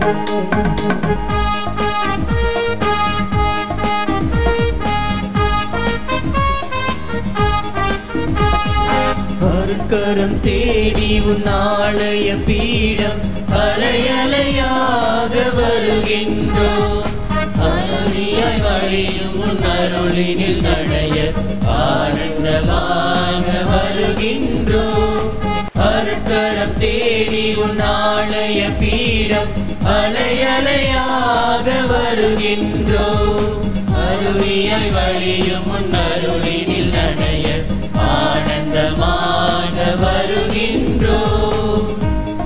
அருக்கரம் தேடி உன் ஆலய பீடம் அலையலையாக வருகின்றோம் அருளியாய் வழியும் உன் அருளினில் நடைய ஆனந்தமாக வருகின்றோம் அருக்கரம் தேடி உன் ஆலய பீடம் அலையலையாக வருகின்றோம் அருளியாய் வழியும் உன் அருளினில் நடைய ஆனந்தமாக வருகின்றோம்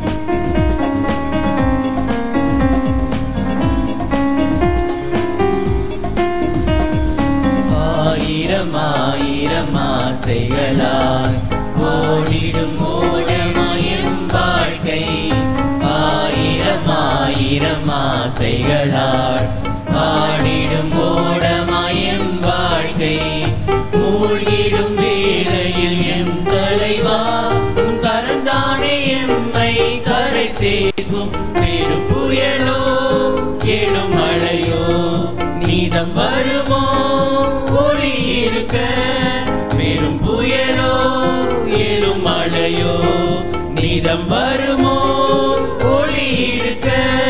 ஆயிரம் ஆயிரம் ஆசைகளால் ஓடிடும் ஓடமயம் வாழ்க்கை ஆயிரம் ஆயிரம் ஆசைகளால் ஆடிடும் ஓடமயம் வாழ்க்கை மூழ்கிடும் வேளையில் எம் தலைவா உன் கரந்தானே எம்மை கரை சேர்க்கும் பெரும் புயலோ எனும் மழையோ நீதம் வருமோ ஒளி இருக்க பெரும் புயலோ எழும் மழையோ நீதம் வருமோ ஒளி இருக்க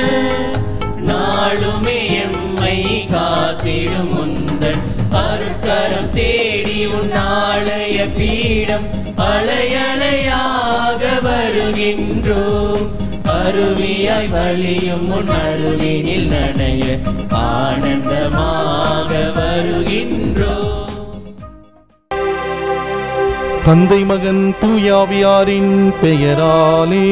நாளுமே எம்மை காத்திடும் உந்தன் அருட்கரம் தேடி உன் ஆலய பீடம் அலையலையாக வருகின்றோம் அருவியாய் வழியும் உன் அருளினில் நடைய ஆனந்தமாக வருகின்றோம் தந்தை மகன் தூயாவியாரின் பெயராலே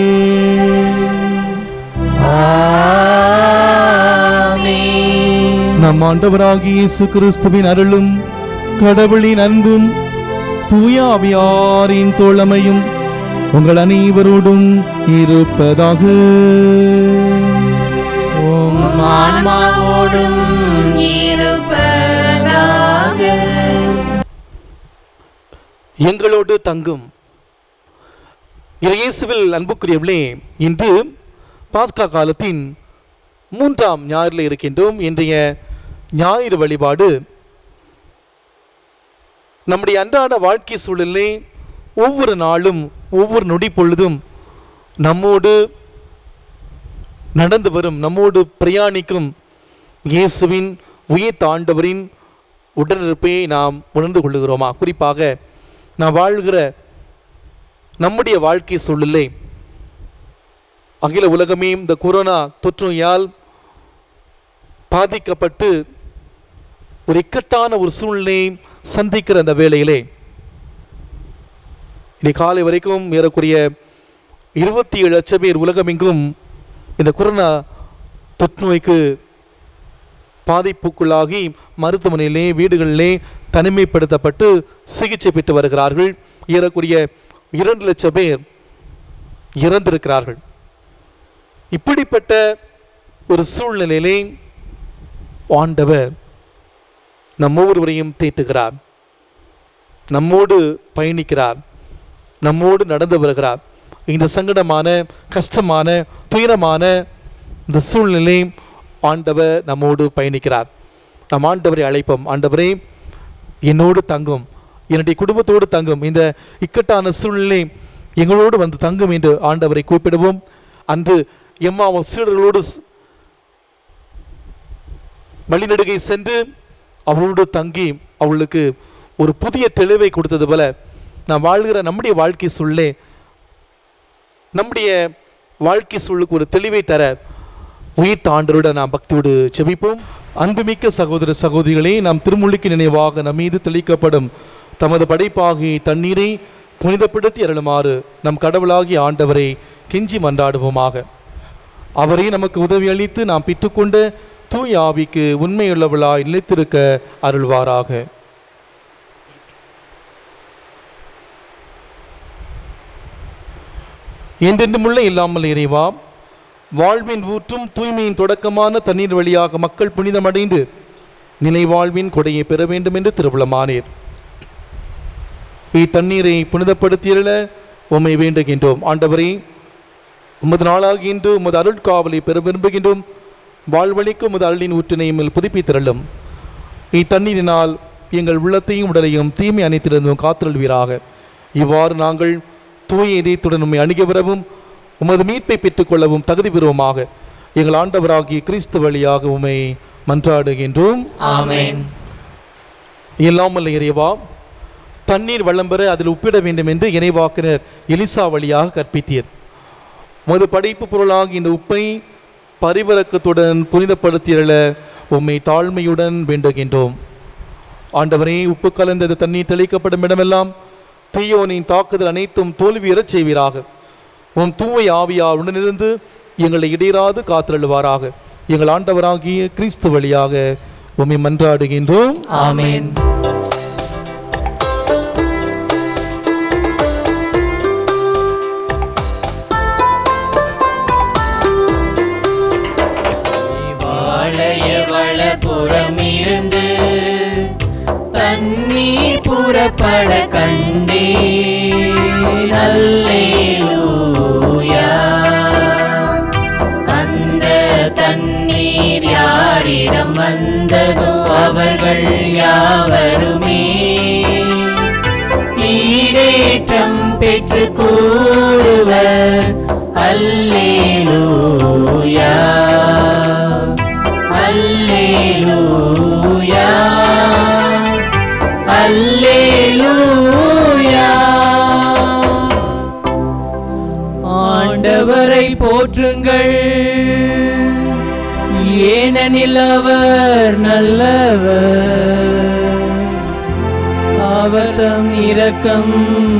நம் ஆண்டவராகிய இயேசு கிறிஸ்துவின் அருளும் கடவுளின் அன்பும் தூயாவியாரின் தோழமையும் உங்கள் அனைவரோடும் இருப்பதாக ஓம் ஆன்மாவோடும் இருப்பதாக எங்களோடு தங்கும் இயேசுவில் அன்புக்குரியவர்களே இன்று பாஸ்கா காலத்தின் மூன்றாம் ஞாயிறில் இருக்கின்றோம் இன்றைய ஞாயிறு வழிபாடு நம்முடைய அன்றாட வாழ்க்கை சூழலிலே ஒவ்வொரு நாளும் ஒவ்வொரு நொடி பொழுதும் நம்மோடு நடந்து வரும் நம்மோடு பிரயாணிக்கும் இயேசுவின் உயிர் தாண்டவரின் உடனிருப்பை நாம் உணர்ந்து கொள்ளுகிறோமா குறிப்பாக நாம் வாழ்கிற நம்முடைய வாழ்க்கை சூழலை அகில உலகமே இந்த கொரோனா தொற்றுநோயால் பாதிக்கப்பட்டு ஒரு இக்கட்டான ஒரு சூழ்நிலையை சந்திக்கிற அந்த வேளையிலே இன்னைக்கு காலை வரைக்கும் ஏறக்குறைய இருபத்தி ஏழு லட்சம் பேர் உலகமெங்கும் இந்த கொரோனா தொற்றுநோய்க்கு பாதிப்புக்குள்ளாகி மருத்துவமனையிலே வீடுகளிலே தனிமைப்படுத்தப்பட்டு சிகிச்சை பெற்று வருகிறார்கள் ஏறக்குறைய இரண்டு லட்சம் பேர் இறந்திருக்கிறார்கள் இப்படிப்பட்ட ஒரு சூழ்நிலையிலே ஆண்டவர் நம்ம ஒவ்வொருவரையும் தேற்றுகிறார் நம்மோடு பயணிக்கிறார் நம்மோடு நடந்து வருகிறார் இந்த சங்கடமான கஷ்டமான துயரமான இந்த சூழ்நிலை ஆண்டவர் நம்மோடு பயணிக்கிறார் நம் ஆண்டவரை அழைப்போம் ஆண்டவரே என்னோடு தங்கும் என்னுடைய குடும்பத்தோடு தங்கும் இந்த இக்கட்டான சூழ்நிலை எங்களோடு வந்து தங்கும் என்று ஆண்டவரை கூப்பிடுவோம் அன்று எம்மாவும் சீடர்களோடு ஸ்- வழிநெடுகை சென்று அவளோடு தங்கி அவளுக்கு ஒரு புதிய தெளிவை கொடுத்தது போல நாம் வாழ்கிற நம்முடைய வாழ்க்கை சூழலே நம்முடைய வாழ்க்கை சூழலுக்கு ஒரு தெளிவை தர உயிர் தாண்டரோட நாம் பக்தியோடு செபிப்போம் அன்புமிக்க சகோதர சகோதரிகளே நாம் திருமுழுக்கு நினைவாக நம் மீது தெளிக்கப்படும் தமது படைப்பாகி தண்ணீரை புனிதப்படுத்தி அருளுமாறு நம் கடவுளாகிய ஆண்டவரை கெஞ்சி மன்றாடுவோமாக அவரே நமக்கு உதவி அளித்து நாம் பெற்றுக்கொண்ட தூய ஆவிக்கு உண்மையுள்ளவளாய் நிலைத்திருக்க அருள்வாராக என்றென்றுமுள்ள இல்லாமல் இறைவா வாழ்வின் ஊற்றும் தூய்மையின் தொடக்கமான தண்ணீர் வழியாக மக்கள் புனிதமடைந்து நிலை வாழ்வின் கொடையை பெற வேண்டும் என்று திருவிழமானீர் இத்தண்ணீரை புனிதப்படுத்தியருள உம்மை வேண்டுகின்றோம் ஆண்டவரே உமது நாளாகி இன்று உமது அருட்காவலை பெற விரும்புகின்றோம் வாழ்வழிக்கும் உமது அருளின் ஊற்றினை மேல் புதுப்பித்திரளும் இத்தண்ணீரினால் எங்கள் உள்ளத்தையும் உடலையும் தீமை அனைத்திருந்தும் காத்திருள்வீராக இவ்வாறு நாங்கள் தூய இதயத்துடன் உம்மை அணுகி வரவும் உமது மீட்பை பெற்றுக்கொள்ளவும் தகுதி பெறுவோமாக எங்கள் ஆண்டவராகிய கிறிஸ்து வழியாக உம்மை மன்றாடுகின்றோம் ஆமென் எல்லாம் வல்ல இறைவா தண்ணீர் வளம் பெற அதில் உப்பிட வேண்டும் என்று இறைவாக்கினர் எலிசா வழியாக கற்பித்தீர் உமது படைப்பு பொருளாகி இந்த உப்பை பரிவரக்கத்துடன் புனிதப்படுத்தியல உம்மை தாழ்மையுடன் வேண்டுகின்றோம் ஆண்டவரே உப்பு கலந்த இந்த தண்ணீர் தெளிக்கப்படும் இடமெல்லாம் தீயோனின் தாக்குதல் அனைத்தும் தோல்வியுறச் செய்வீராக உம் தூய ஆவியார் உடனிருந்து எங்களை இடையராது காத்திருள்வாராக எங்கள் ஆண்டவராகிய கிறிஸ்து வழியாக உம்மை மன்றாடுகின்றோம் ஆமென் வாழைய வளப்புறம் இருந்து தண்ணீர் புறப்பட கண்டே நல்லேலூயா அந்த தண்ணீர் யாரிடம் வந்ததோ அவர்கள் யாவருமே ஈடேற்றம் பெற்று கூறுவர் அல்லேலூயா அல்லேலூயா அல்லேலூயா ஆண்டவரை போற்றுங்கள் ஏனெனில் அவர் நல்லவர் அவர் தம் இரக்கம்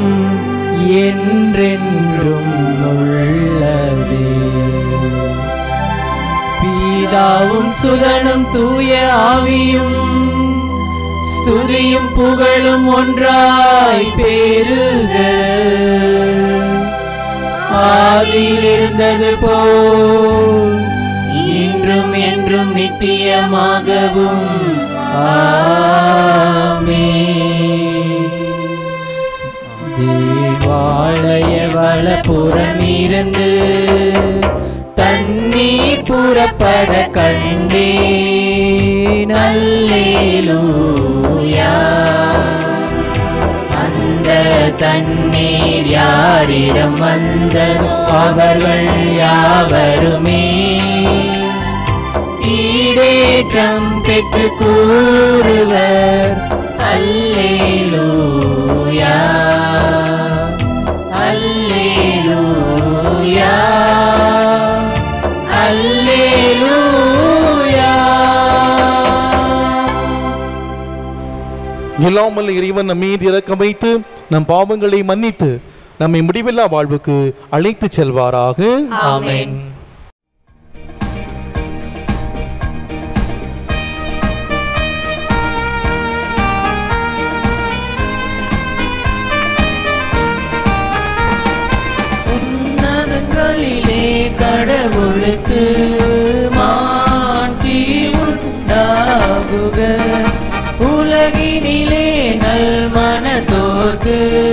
என்றென்றும் உள்ளதே பீதாவும் சுதனும் தூய ஆவியும் ஸ்துதியும் புகழும் ஒன்றாய் பெருக ஆதியில் இருந்தது போல் இன்றும் என்றும் நித்தியமாகவும் ஆமென். தேவாலய வலப்புறம் இருந்து தண்ணீர் புறப்பட கண்டே நல்லேலூயா அந்த தண்ணீர் யாரிடம் வந்ததோ அவர்கள் யாவருமே ஈடேற்றம் பெற்று கூறுவர் அல்லேலூயா அல்லேலூயா அல்லேலூயா இல்லாமல் இறைவன் நம் மீது இறக்கம் வைத்து நம் பாவங்களை மன்னித்து நம்மை முடிவில்லா வாழ்வுக்கு அழைத்துச் செல்வாராக ஆமென் உன்னதங்களிலே கடவுளுக்கு மாட்சி உண்டாகுக உலகினிலே நல் மனத்தோர்க்கு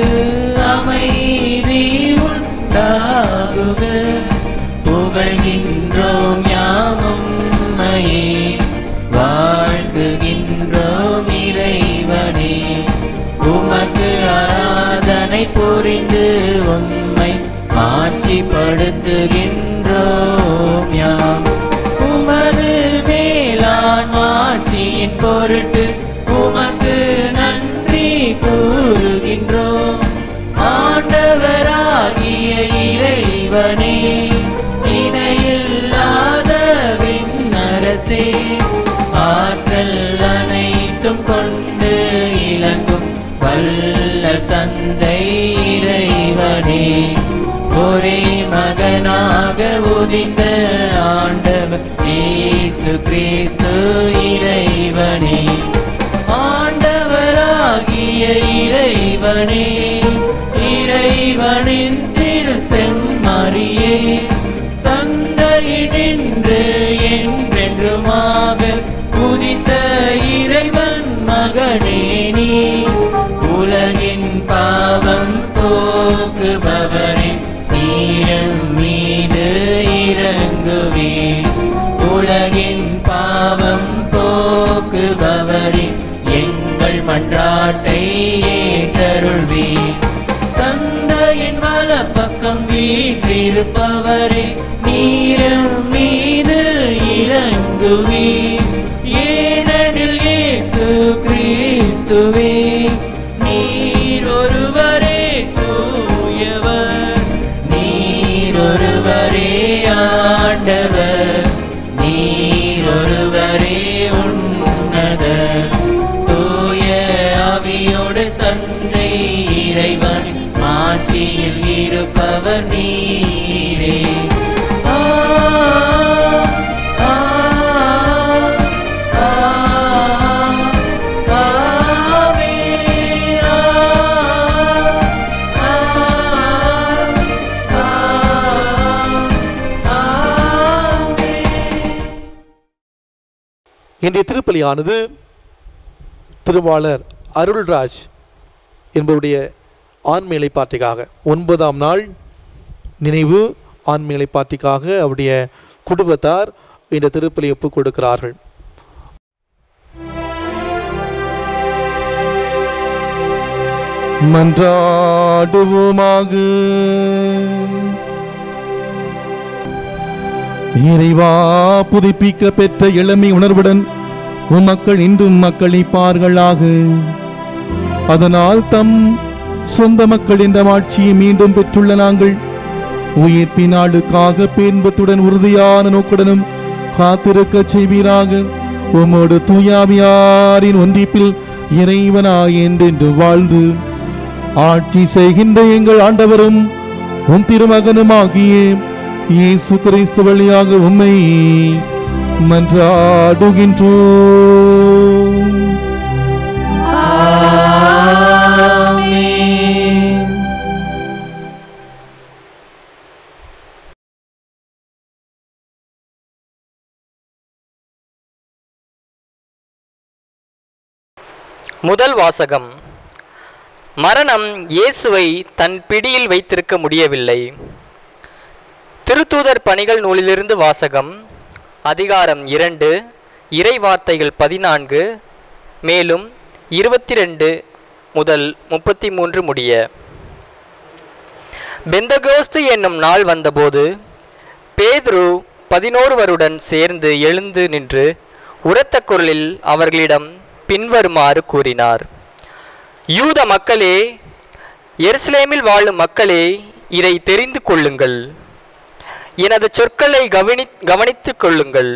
அமைதி உண்டாகுக புகழ்கின்றோம் யாமும் மையே வாழ்த்துகின்றோம் இறைவனே உமக்கு ஆராதனை புரிந்து உம்மை மாட்சிப்படுத்துகின்றோம் யாம் உமது மேலான் மாட்சியின் பொருட்டு உமக்கு நன்றி கூறுகின்றோம் ஆண்டவராகிய இறைவனே இணையில்லாத விண்ணரசே ஆற்றல் அனைத்தும் கொண்டு இலங்கும் வல்ல தந்தை இறைவனே ஒரே மகனாக உதித்த ஆண்டவர் இயேசு கிறிஸ்து இறைவனே ஆண்டவராகிய இறைவனே இறைவனின் திரு செம்மறியே தந்தையினின்று என்றென்றுமாக உதித்த இறைவன் மகனே நீ உலகின் பாவம் போக்குபவரே நீரம் மீது அருள்வீர் உலகின் பாவம் போக்குபவரே எங்கள் மன்றாட்டை ஏற்றருள்வீர் தந்தையின் வலப்பக்கம் வீற்றிருப்பவரே நீரம் மீது இறங்குவீர் ஏனெனில் இயேசு கிறிஸ்துவே நீர் ஒருவரே தூயவர் நீர் ஒருவரே ஆண்டவர் நீர் ஒருவரே உன்னதர் தூய ஆவியோடு தந்தை இறைவன் மாட்சியில் இருப்பவர் நீரே ஆ, ஆ, ஆ, ஆமென். ஆ, ஆ, ஆ, ஆமென். இன்றைய திருப்பலியானது திருவாளர் அருள்ராஜ் என்பவருடைய ஆண்மையிலை பாட்டிக்காக ஒன்பதாம் நாள் நினைவு ஆண்மையிலை பாட்டிக்காக அவருடைய குடும்பத்தார் இந்த திருப்பலி ஒப்புக் கொடுக்கிறார்கள் மன்றாடுவோமாக இறைவா புதுப்பிக்க பெற்ற இளமை உணர்வுடன் உம் மக்கள் இன்றும் மக்களிப்பார்களாக அதனால் தம் சொந்த மக்கள் என்ற ஆட்சியை மீண்டும் பெற்றுள்ள நாங்கள் உயிர்ப்பி நாளுக்காக பேன்பத்துடன் உறுதியான நோக்குடனும் காத்திருக்க செய்வீராக உமோடு தூயாவியாரின் ஒன்றிப்பில் இறைவனாய் என்றென்று வாழ்ந்து ஆட்சி செய்கின்ற எங்கள் ஆண்டவரும் உம் திருமகனுமாகிய இயேசு கிறிஸ்து வழியாக உம்மை மன்றாடுகின்றோம் முதல் வாசகம் மரணம் இயேசுவை தன் பிடியில் வைத்திருக்க முடியவில்லை திருத்தூதர் பணிகள் நூலிலிருந்து வாசகம் அதிகாரம் இரண்டு இறை வார்த்தைகள் பதினான்கு மேலும் இருபத்தி ரெண்டு முதல் முப்பத்தி மூன்று முடிய பெந்தகோஸ்து என்னும் நாள் வந்தபோது பேதுரு பதினோருவருடன் சேர்ந்து எழுந்து நின்று உரத்த குரலில் அவர்களிடம் பின்வருமாறு கூறினார் யூத மக்களே எருசலேமில் வாழும் மக்களே இதை தெரிந்து கொள்ளுங்கள் எனது சொற்களை கவனி கவனித்துக் கொள்ளுங்கள்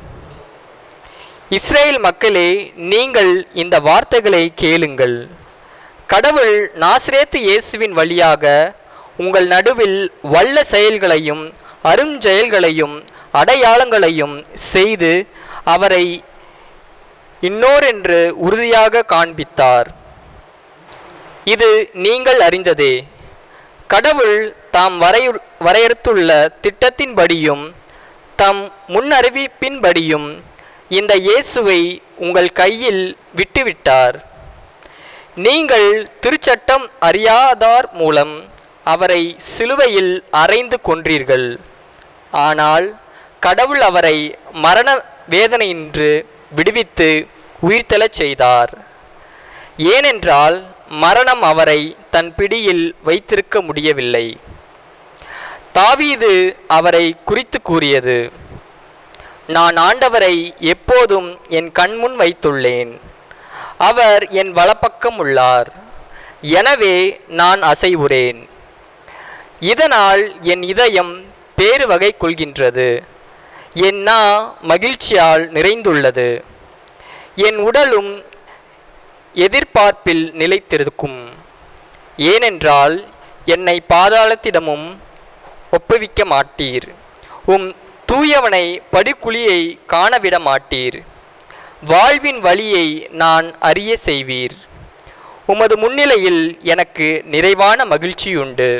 இஸ்ரேல் மக்களே நீங்கள் இந்த வார்த்தைகளை கேளுங்கள் கடவுள் நாசிரேத்து இயேசுவின் வழியாக உங்கள் நடுவில் வல்ல செயல்களையும் அருஞ்செயல்களையும் அடையாளங்களையும் செய்து அவரை இன்னோர் என்று உறுதியாக காண்பித்தார் இது நீங்கள் அறிந்ததே கடவுள் தாம் வரையு வரையறுத்துள்ள திட்டத்தின்படியும் தம் முன்னறிவிப்பின்படியும் இந்த இயேசுவை உங்கள் கையில் விட்டுவிட்டார் நீங்கள் திருச்சட்டம் அறியாதார் மூலம் அவரை சிலுவையில் அறைந்து கொன்றீர்கள் ஆனால் கடவுள் அவரை மரண வேதனையின்று விடுவித்து உயிர்த்தெழச் செய்தார் ஏனென்றால் மரணம் அவரை தன் பிடியில் வைத்திருக்க முடியவில்லை தாவீது அவரை குறித்து கூறியது நான் ஆண்டவரை எப்போதும் என் கண்முன் வைத்துள்ளேன் அவர் என் வலப்பக்கம் உள்ளார் எனவே நான் அசைவுறேன் இதனால் என் இதயம் பேறு வகை கொள்கின்றது என் நா மகிழ்ச்சியால் நிறைந்துள்ளது என் உடலும் எதிர்பார்ப்பில் நிலைத்திருக்கும் ஏனென்றால் என்னை பாதாளத்திடமும் ஒப்புவிக்க மாட்டீர் உம் தூயவனை படுகுழியை காணவிட மாட்டீர் வாழ்வின் வழியை நான் அறிய செய்வீர் உமது முன்னிலையில் எனக்கு நிறைவான மகிழ்ச்சியுண்டு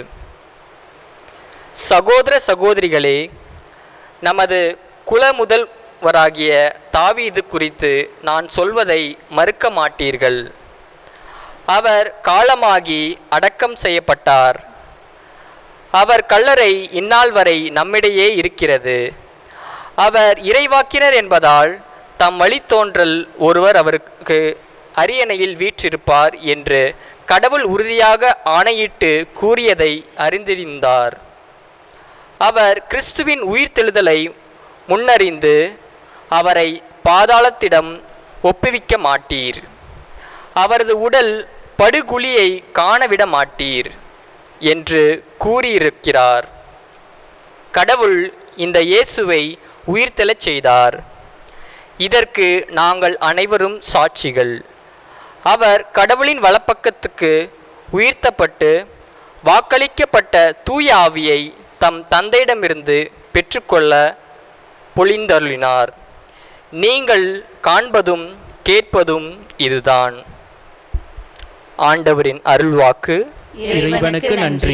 சகோதர சகோதரிகளே நமது குல முதல்வராகிய தாவீது குறித்து நான் சொல்வதை மறுக்க மாட்டீர்கள் அவர் காலமாகி அடக்கம் செய்யப்பட்டார் அவர் கல்லறை இந்நாள் வரை நம்மிடையே இருக்கிறது அவர் இறைவாக்கினர் என்பதால் தம் வழித்தோன்றல் ஒருவர் அவருக்கு அரியணையில் வீற்றிருப்பார் என்று கடவுள் உறுதியாக ஆணையிட்டு கூறியதை அறிந்திருந்தார் அவர் கிறிஸ்துவின் உயிர்த்தெழுதலை முன்னறிந்து அவரை பாதாளத்திடம் ஒப்புவிக்க மாட்டீர் அவரது உடல் படுகுழியை காணவிட மாட்டீர் என்று கூறியிருக்கிறார் கடவுள் இந்த இயேசுவை உயிர்த்தெழச் செய்தார் இதற்கு நாங்கள் அனைவரும் சாட்சிகள் அவர் கடவுளின் வலப்பக்கத்துக்கு உயர்த்தப்பட்டு வாக்களிக்கப்பட்ட தூய ஆவியை தம் தந்தையிடமிருந்து பெற்றுக்கொள்ள பொழிந்தருளினார் நீங்கள் காண்பதும் கேட்பதும் இதுதான் ஆண்டவரின் அருள்வாக்கு இறைவனுக்கு நன்றி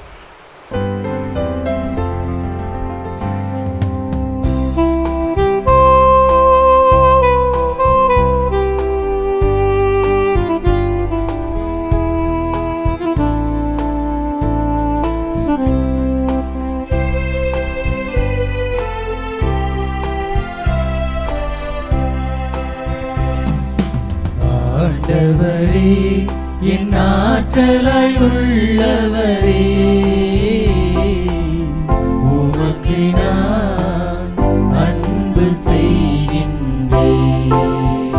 ஆண்டவரே என் ஆற்றலாய் உள்ளவரே உமக்கு நான் அன்பு செய்கின்றேன்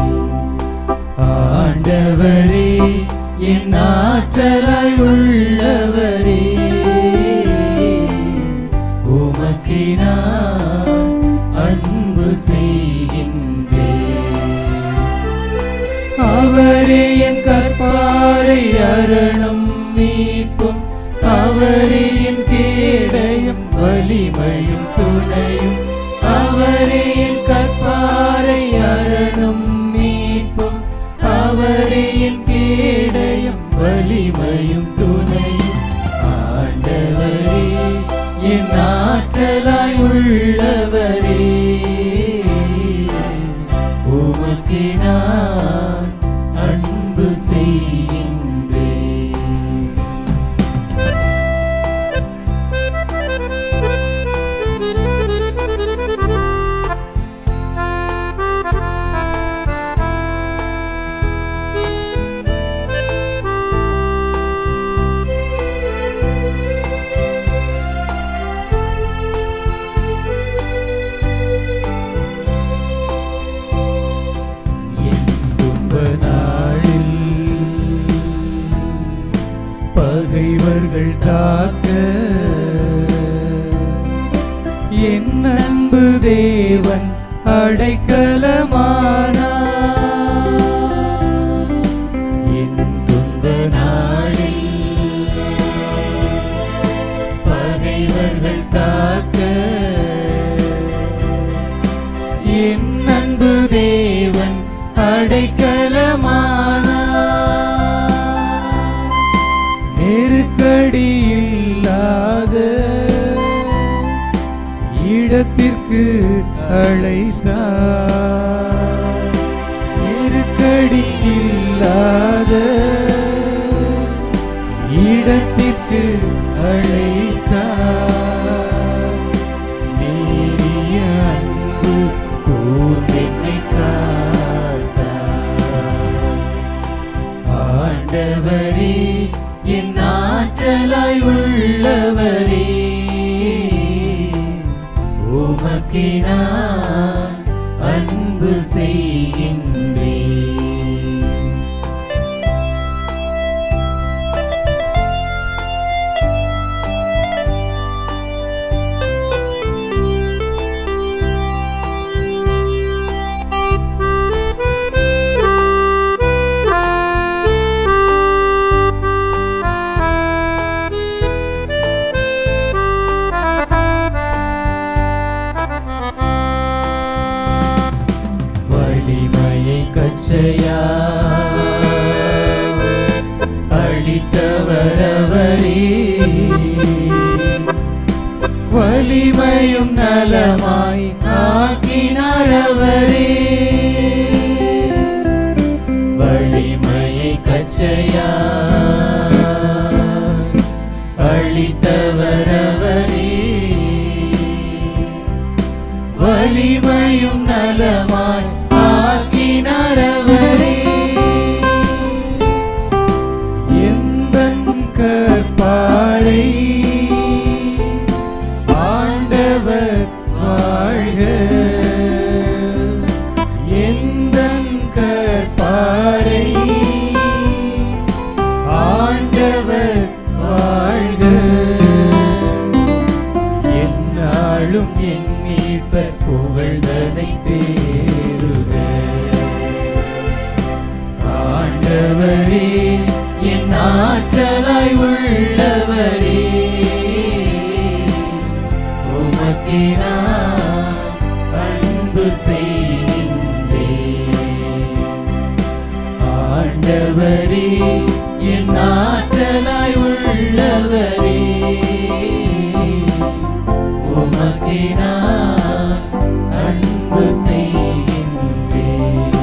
ஆண்டவரே என் ஆற்றலாய் உள்ளவரே உமக்கு நான் அன்பு செய்கின்றேன் அவரே என் கற்பாரை அரணம் மீட்பும் அவரே என் கேடயம் வலிமையும் துணையும் அவரே என் கற்பாரை அரணம் மீட்பும் அவரே என் கேடயம் வலிமையும் துணையும் ஆண்டவரே என் ஆற்றலாய் உள்ளவரே உமக்கு நான் அன்பு செய்கின்றேன் என் துன்ப நாளில் பகைவர்கள் தாக்க என் அன்பு தேவன் அடைக்கலமானா என் துன்ப நாளில் பகைவர்கள் தாக்க என் அன்பு தேவன் அடைக்கலமானா நெருக்கடி இல்லாத இடத்திற்கு அழைத்தார் நெருக்கடி இல்லாத இடத்திற்கு அழைத்தார் நேரிய அன்பு கூர்ந்தென்னை காத்தார் ஆண்டவரே என் ஆற்றலாய் உள்ளவரே உமக்கு நான் அன்பு செய்கின்றேன் வலிமையை கச்சையா அளித்தவரவரே வலிமையும் நலமாய் ஆக்கினாரவரே வலிமையை கச்சையா அளித்தவரவரே வலிமையும் நலமாய் ஆக்கினார் அவரே எந்தன் கற்பாரை ஆண்டவர் வாழ்க எந்தன் கற்பாரை ஆண்டவர் வாழ்க என்னாலும் என் மீட்பர் புகழ்தனை தேருக ஆண்டவரே என் ஆற்றலாய் உள்ளவரே உமக்கு நான் அன்பு செய்கின்றேன் ஆண்டவரே என் ஆற்றலாய் உள்ளவரே உமக்கு நான் அன்பு செய்கின்றேன்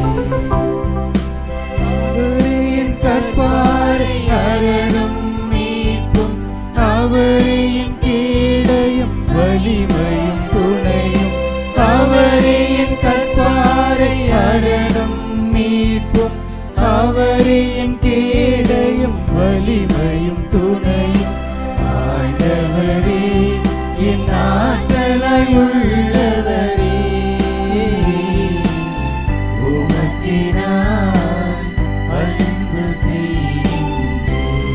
அவரே என் கற்பாரை அரணம் மீட்பும் அவரே என் கேடயம் வலிமையும் துணையும் அவரே என் கற்பாரை அரணம் மீட்பும் அவரே என் கேடயம் வலிமையும் துணையும் ஆண்டவரே என் ஆற்றலாய் உள்ளவரே உமக்கு நான் அன்பு செய்கின்றேன்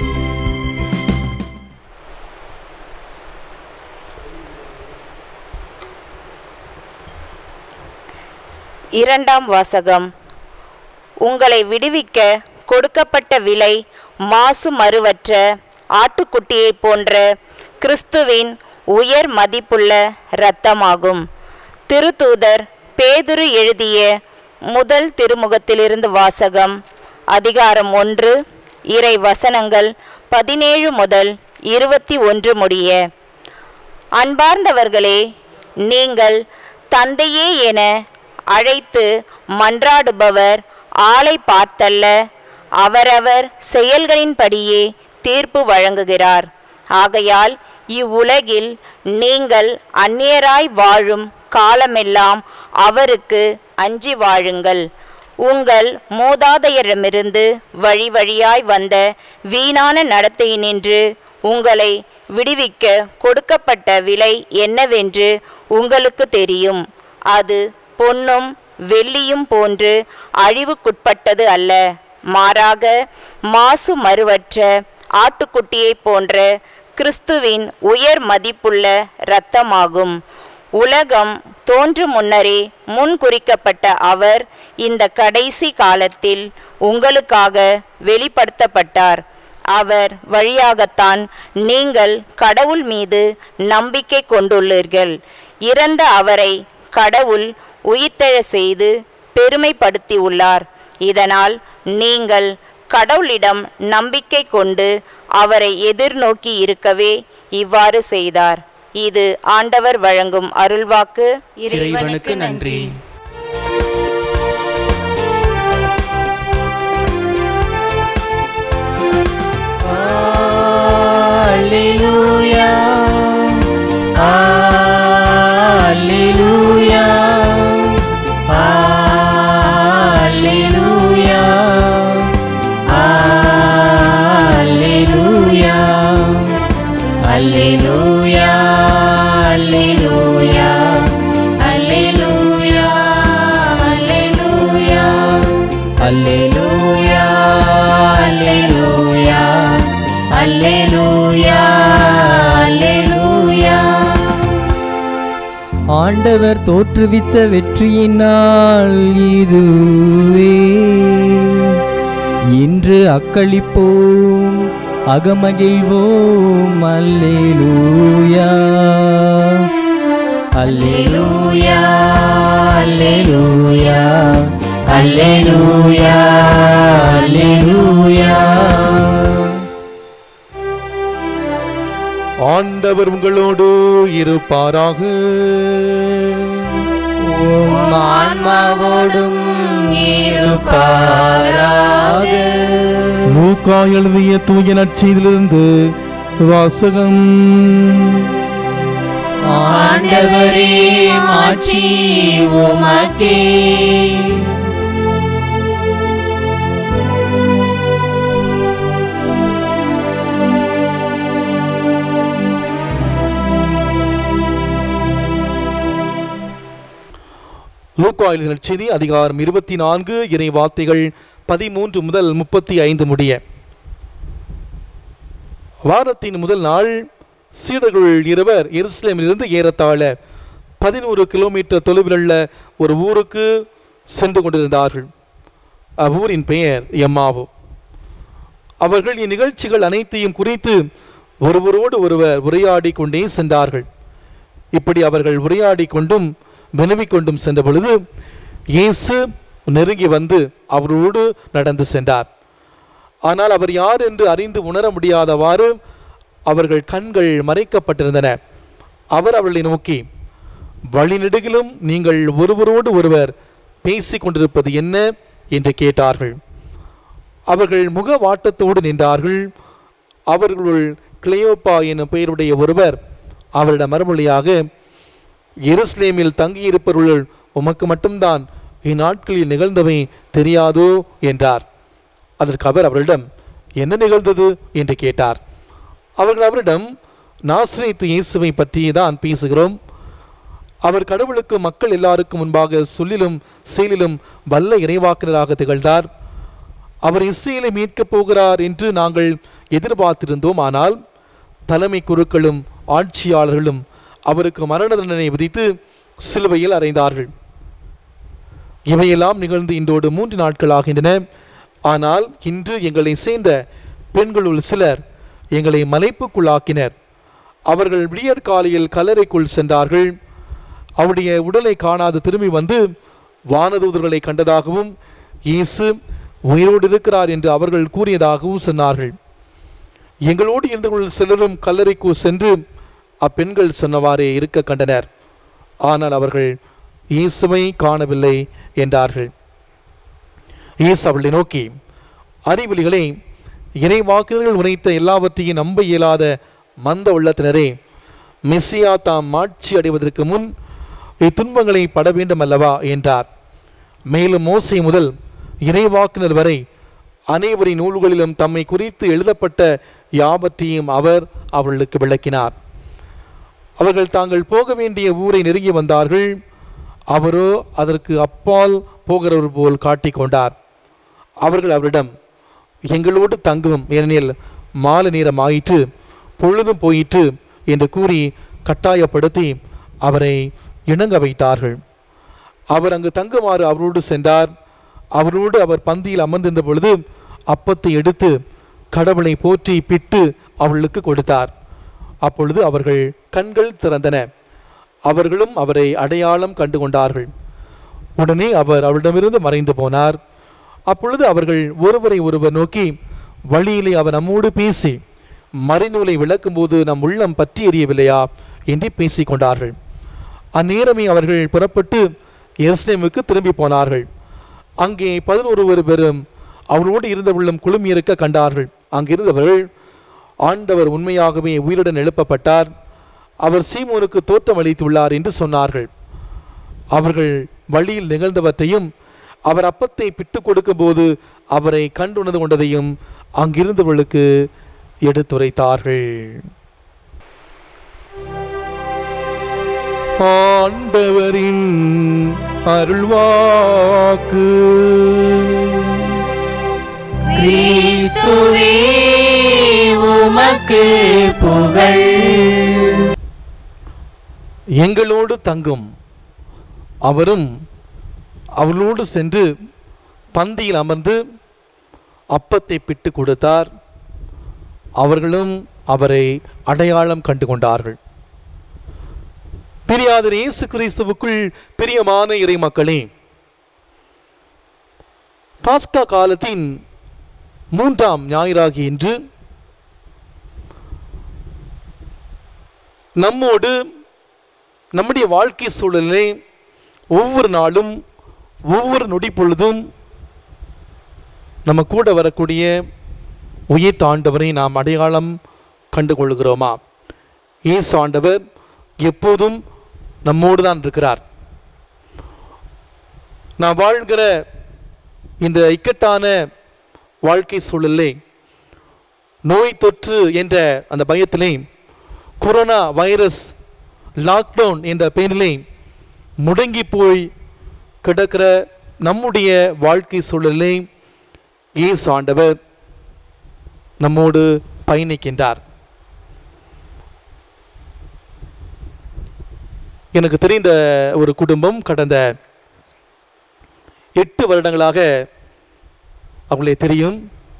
இரண்டாம் வாசகம் உங்களை விடுவிக்க கொடுக்கப்பட்ட விலை மாசு மறுவற்ற ஆட்டுக்குட்டியைப் போன்ற கிறிஸ்துவின் உயர் மதிப்புள்ள இரத்தமாகும் திருத்தூதர் பேதுரு எழுதிய முதல் திருமுகத்திலிருந்து வாசகம் அதிகாரம் ஒன்று இறை வசனங்கள் பதினேழு முதல் இருபத்தி ஒன்று முடிய அன்பார்ந்தவர்களே நீங்கள் தந்தையே என அழைத்து மன்றாடுபவர் ஆளை பார்த்தல்ல அவரவர் செயல்களின்படியே தீர்ப்பு வழங்குகிறார் ஆகையால் இவ்வுலகில் நீங்கள் அந்நியராய் வாழும் காலமெல்லாம் அவருக்கு அஞ்சி வாழுங்கள் உங்கள் மூதாதையரிடமிருந்து வழி வழியாய் வந்த வீணான நடத்தையினின்று உங்களை விடுவிக்க கொடுக்கப்பட்ட விலை என்னவென்று உங்களுக்கு தெரியும் அது பொன்னும் வெள்ளியும் போன்று அழிவுக்குட்பட்டது அல்ல மாறாக மாசு மறுவற்ற ஆட்டுக்குட்டியைப் போன்ற கிறிஸ்துவின் உயர் மதிப்புள்ள இரத்தமாகும் உலகம் தோன்று முன்னரே முன் குறிக்கப்பட்ட அவர் இந்த கடைசி காலத்தில் உங்களுக்காக வெளிப்படுத்தப்பட்டார் அவர் வழியாகத்தான் நீங்கள் கடவுள் மீது நம்பிக்கை கொண்டுள்ளீர்கள் இறந்த அவரை கடவுள் உயிர்த்தெழ செய்து பெருமைப்படுத்தியுள்ளார் இதனால் நீங்கள் கடவுளிடம் நம்பிக்கை கொண்டு அவரை எதிர்நோக்கி இருக்கவே இவ்வாறு செய்தார் இது ஆண்டவர் வழங்கும் அருள்வாக்கு இறைவனுக்கு நன்றி Alleluia. Alleluia. Alleluia. Alleluia. Alleluia. Alleluia. Alleluia. Alleluia. Alleluia. Alleluia. Alleluia. Alleluia. ஆண்டவர் தோற்றுவித்த வெற்றியினால் இதுவே இன்று அக்களிப்போம் அகமகிழ்வோம் அல்லேலூயா Alleluia. Alleluia. Alleluia. Alleluia. ஆண்டவர் உங்களோடு இருப்பாராக உம் ஆன்மாவோடும் இருப்பாராக லூக்கா எழுதிய தூய நற்செய்திலிருந்து வாசகம் ஆண்டவரே மாற்றி உமக்கே லூக்காயில் நற்செய்தி அதிகாரம் இருபத்தி நான்கு இறை வார்த்தைகள் பதிமூன்று முதல் முப்பத்தி ஐந்து முடிய வாரத்தின் முதல் நாள் சீடர்கள் இருவர் எருசலேமிலிருந்து ஏறத்தாழ பதினோரு கிலோமீட்டர் தொலைவில் உள்ள ஒரு ஊருக்கு சென்று கொண்டிருந்தார்கள் அவ்வூரின் பெயர் எம்மாவு அவர்கள் இந்நிகழ்ச்சிகள் அனைத்தையும் குறித்து ஒருவரோடு ஒருவர் உரையாடி கொண்டே சென்றார்கள் இப்படி அவர்கள் உரையாடி கொண்டும் வினவிக் கொண்டும் சென்ற பொழுது இயேசு நெருங்கி வந்து அவரோடு நடந்து சென்றார் ஆனால் அவர் யார் என்று அறிந்து உணர முடியாதவாறு அவர்கள் கண்கள் மறைக்கப்பட்டிருந்தன அவர் அவர்களை நோக்கி வழிநெடுகிலும் நீங்கள் ஒருவரோடு ஒருவர் பேசிக் கொண்டிருப்பது என்ன என்று கேட்டார்கள் அவர்கள் முக வாட்டத்தோடு நின்றார்கள் அவர்களுள் கிளையோப்பா என்னும் பெயருடைய ஒருவர் அவரிடம் மறுமொழியாக எருசலேமில் தங்கியிருப்பவர்கள் உமக்கு மட்டும்தான் இந்நாட்களில் நிகழ்ந்தவை தெரியாதோ என்றார் அதற்கு அவர் அவரிடம் என்ன நிகழ்ந்தது என்று கேட்டார் அவர்கள் அவரிடம் நாசிரியத்து இயேசுவை பற்றி தான் பேசுகிறோம் அவர் கடவுளுக்கு மக்கள் எல்லாருக்கும் முன்பாக சொல்லிலும் செயலிலும் வல்ல இறைவாக்கினராக திகழ்ந்தார் அவர் இஸ்ரேலை மீட்கப் போகிறார் என்று நாங்கள் எதிர்பார்த்திருந்தோம் ஆனால் தலைமை குருக்களும் ஆட்சியாளர்களும் அவருக்கு மரண தண்டனை விதித்து சிலுவையில் அறைந்தார்கள் இவையெல்லாம் நிகழ்ந்து இன்றோடு மூன்று நாட்கள் ஆகின்றன ஆனால் இன்று எங்களை சேர்ந்த பெண்களுள் சிலர் எங்களை மலைப்புக்குள்ளாக்கினர் அவர்கள் விடியற் காலையில் கல்லறைக்குள் சென்றார்கள் அவருடைய உடலை காணாது திரும்பி வந்து வானதூதர்களை கண்டதாகவும் இயேசு உயிரோடு இருக்கிறார் என்று அவர்கள் கூறியதாகவும் சொன்னார்கள் எங்களோடு இருந்தவர்கள் சிலரும் கல்லறைக்கு சென்று அப்பெண்கள் சொன்னவாறே இருக்க கண்டனர் ஆனால் அவர்கள் இயேசுவை காணவில்லை என்றார்கள் இயேசு அவர்களை நோக்கி அறிவிலிகளை இறைவாக்கினர்கள் உரைத்த எல்லாவற்றையும் நம்ப இயலாத மந்த உள்ளத்தினரே மெஸ்ஸியா தாம் மாட்சி அடைவதற்கு முன் இத்துன்பங்களை பட வேண்டும் அல்லவா என்றார் மேலும் மோசை முதல் இறைவாக்கினர் வரை அனைவரின் நூல்களிலும் தம்மை குறித்து எழுதப்பட்ட யாவற்றையும் அவர் அவர்களுக்கு விளக்கினார் அவர்கள் தாங்கள் போக வேண்டிய ஊரை நெருங்கி வந்தார்கள் அவரோ அதற்கு அப்பால் போகிறவர் போல் காட்டிக் கொண்டார் அவர்கள் அவரிடம் எங்களோடு தங்கும் ஏனெனில் மாலை நேரம் ஆயிற்று பொழுதும் போயிற்று என்று கூறி கட்டாயப்படுத்தி அவரை இணங்க வைத்தார்கள் அவர் அங்கு தங்குமாறு அவரோடு சென்றார் அவரோடு அவர் பந்தியில் அமர்ந்திருந்த பொழுது அப்பத்தை எடுத்து கடவுளை போற்றி பிட்டு அவர்களுக்கு கொடுத்தார் அப்பொழுது அவர்கள் கண்கள் திறந்தன அவர்களும் அவரை அடையாளம் கண்டு கொண்டார்கள் உடனே அவர் அவரிடமிருந்து மறைந்து போனார் அப்பொழுது அவர்கள் ஒருவரை ஒருவர் நோக்கி வழியிலே அவர் நம்மோடு பேசி மறைநூலை விளக்கும்போது நம் உள்ளம் பற்றி எரியவில்லையா என்று பேசிக் கொண்டார்கள் அந்நேரமே அவர்கள் புறப்பட்டு எருசலேமுக்கு திரும்பி போனார்கள் அங்கே பதினொருவர் பேரும் அவரோடு இருந்தவர்களும் குழுமியிருக்க கண்டார்கள் அங்கிருந்தவர்கள் ஆண்டவர் உண்மையாகவே உயிருடன் எழுப்பப்பட்டார் அவர் சீமோனுக்கு தோற்றம் அளித்துள்ளார் என்று சொன்னார்கள் அவர்கள் வழியில் நிகழ்ந்தவற்றையும் அவர் அப்பத்தை பிட்டு கொடுக்கும்போது அவரை கண்டுணர்ந்து கொண்டதையும் அங்கிருந்தவர்களுக்கு எடுத்துரைத்தார்கள் ஆண்டவரின் அருள்வாக்கு கிறிஸ்துவே உமக்கு புகழ் எங்களோடு தங்கும் அவரும் அவளோடு சென்று பந்தியில் அமர்ந்து அப்பத்தை பிட்டு கொடுத்தார் அவர்களும் அவரை அடையாளம் கண்டு கொண்டார்கள் பிரியாதர் இயேசு கிறிஸ்துவுக்குள் பிரியமான இறை மக்களே பாஸ்கா காலத்தின் மூன்றாம் ஞாயிறாகிய இன்று நம்மோடு நம்முடைய வாழ்க்கை சூழலிலே ஒவ்வொரு நாளும் ஒவ்வொரு நொடி பொழுதும் நம்ம கூட வரக்கூடிய உயிர் ஆண்டவரை நாம் அடையாளம் கண்டு கொள்கிறோமா இயேசு ஆண்டவர் எப்போதும் நம்மோடு தான் இருக்கிறார் நாம் வாழ்கிற இந்த இக்கட்டான வாழ்க்கை சூழலை நோய் தொற்று என்ற அந்த பயத்திலே கொரோனா வைரஸ் லாக்டவுன் என்ற பெயரிலே முடங்கி போய் கிடக்கிற நம்முடைய வாழ்க்கை சூழலை இயேசு ஆண்டவர் நம்மோடு பயணிக்கின்றார் எனக்கு தெரிந்த ஒரு குடும்பம் கடந்த எட்டு வருடங்களாக அவங்களே தெரியும்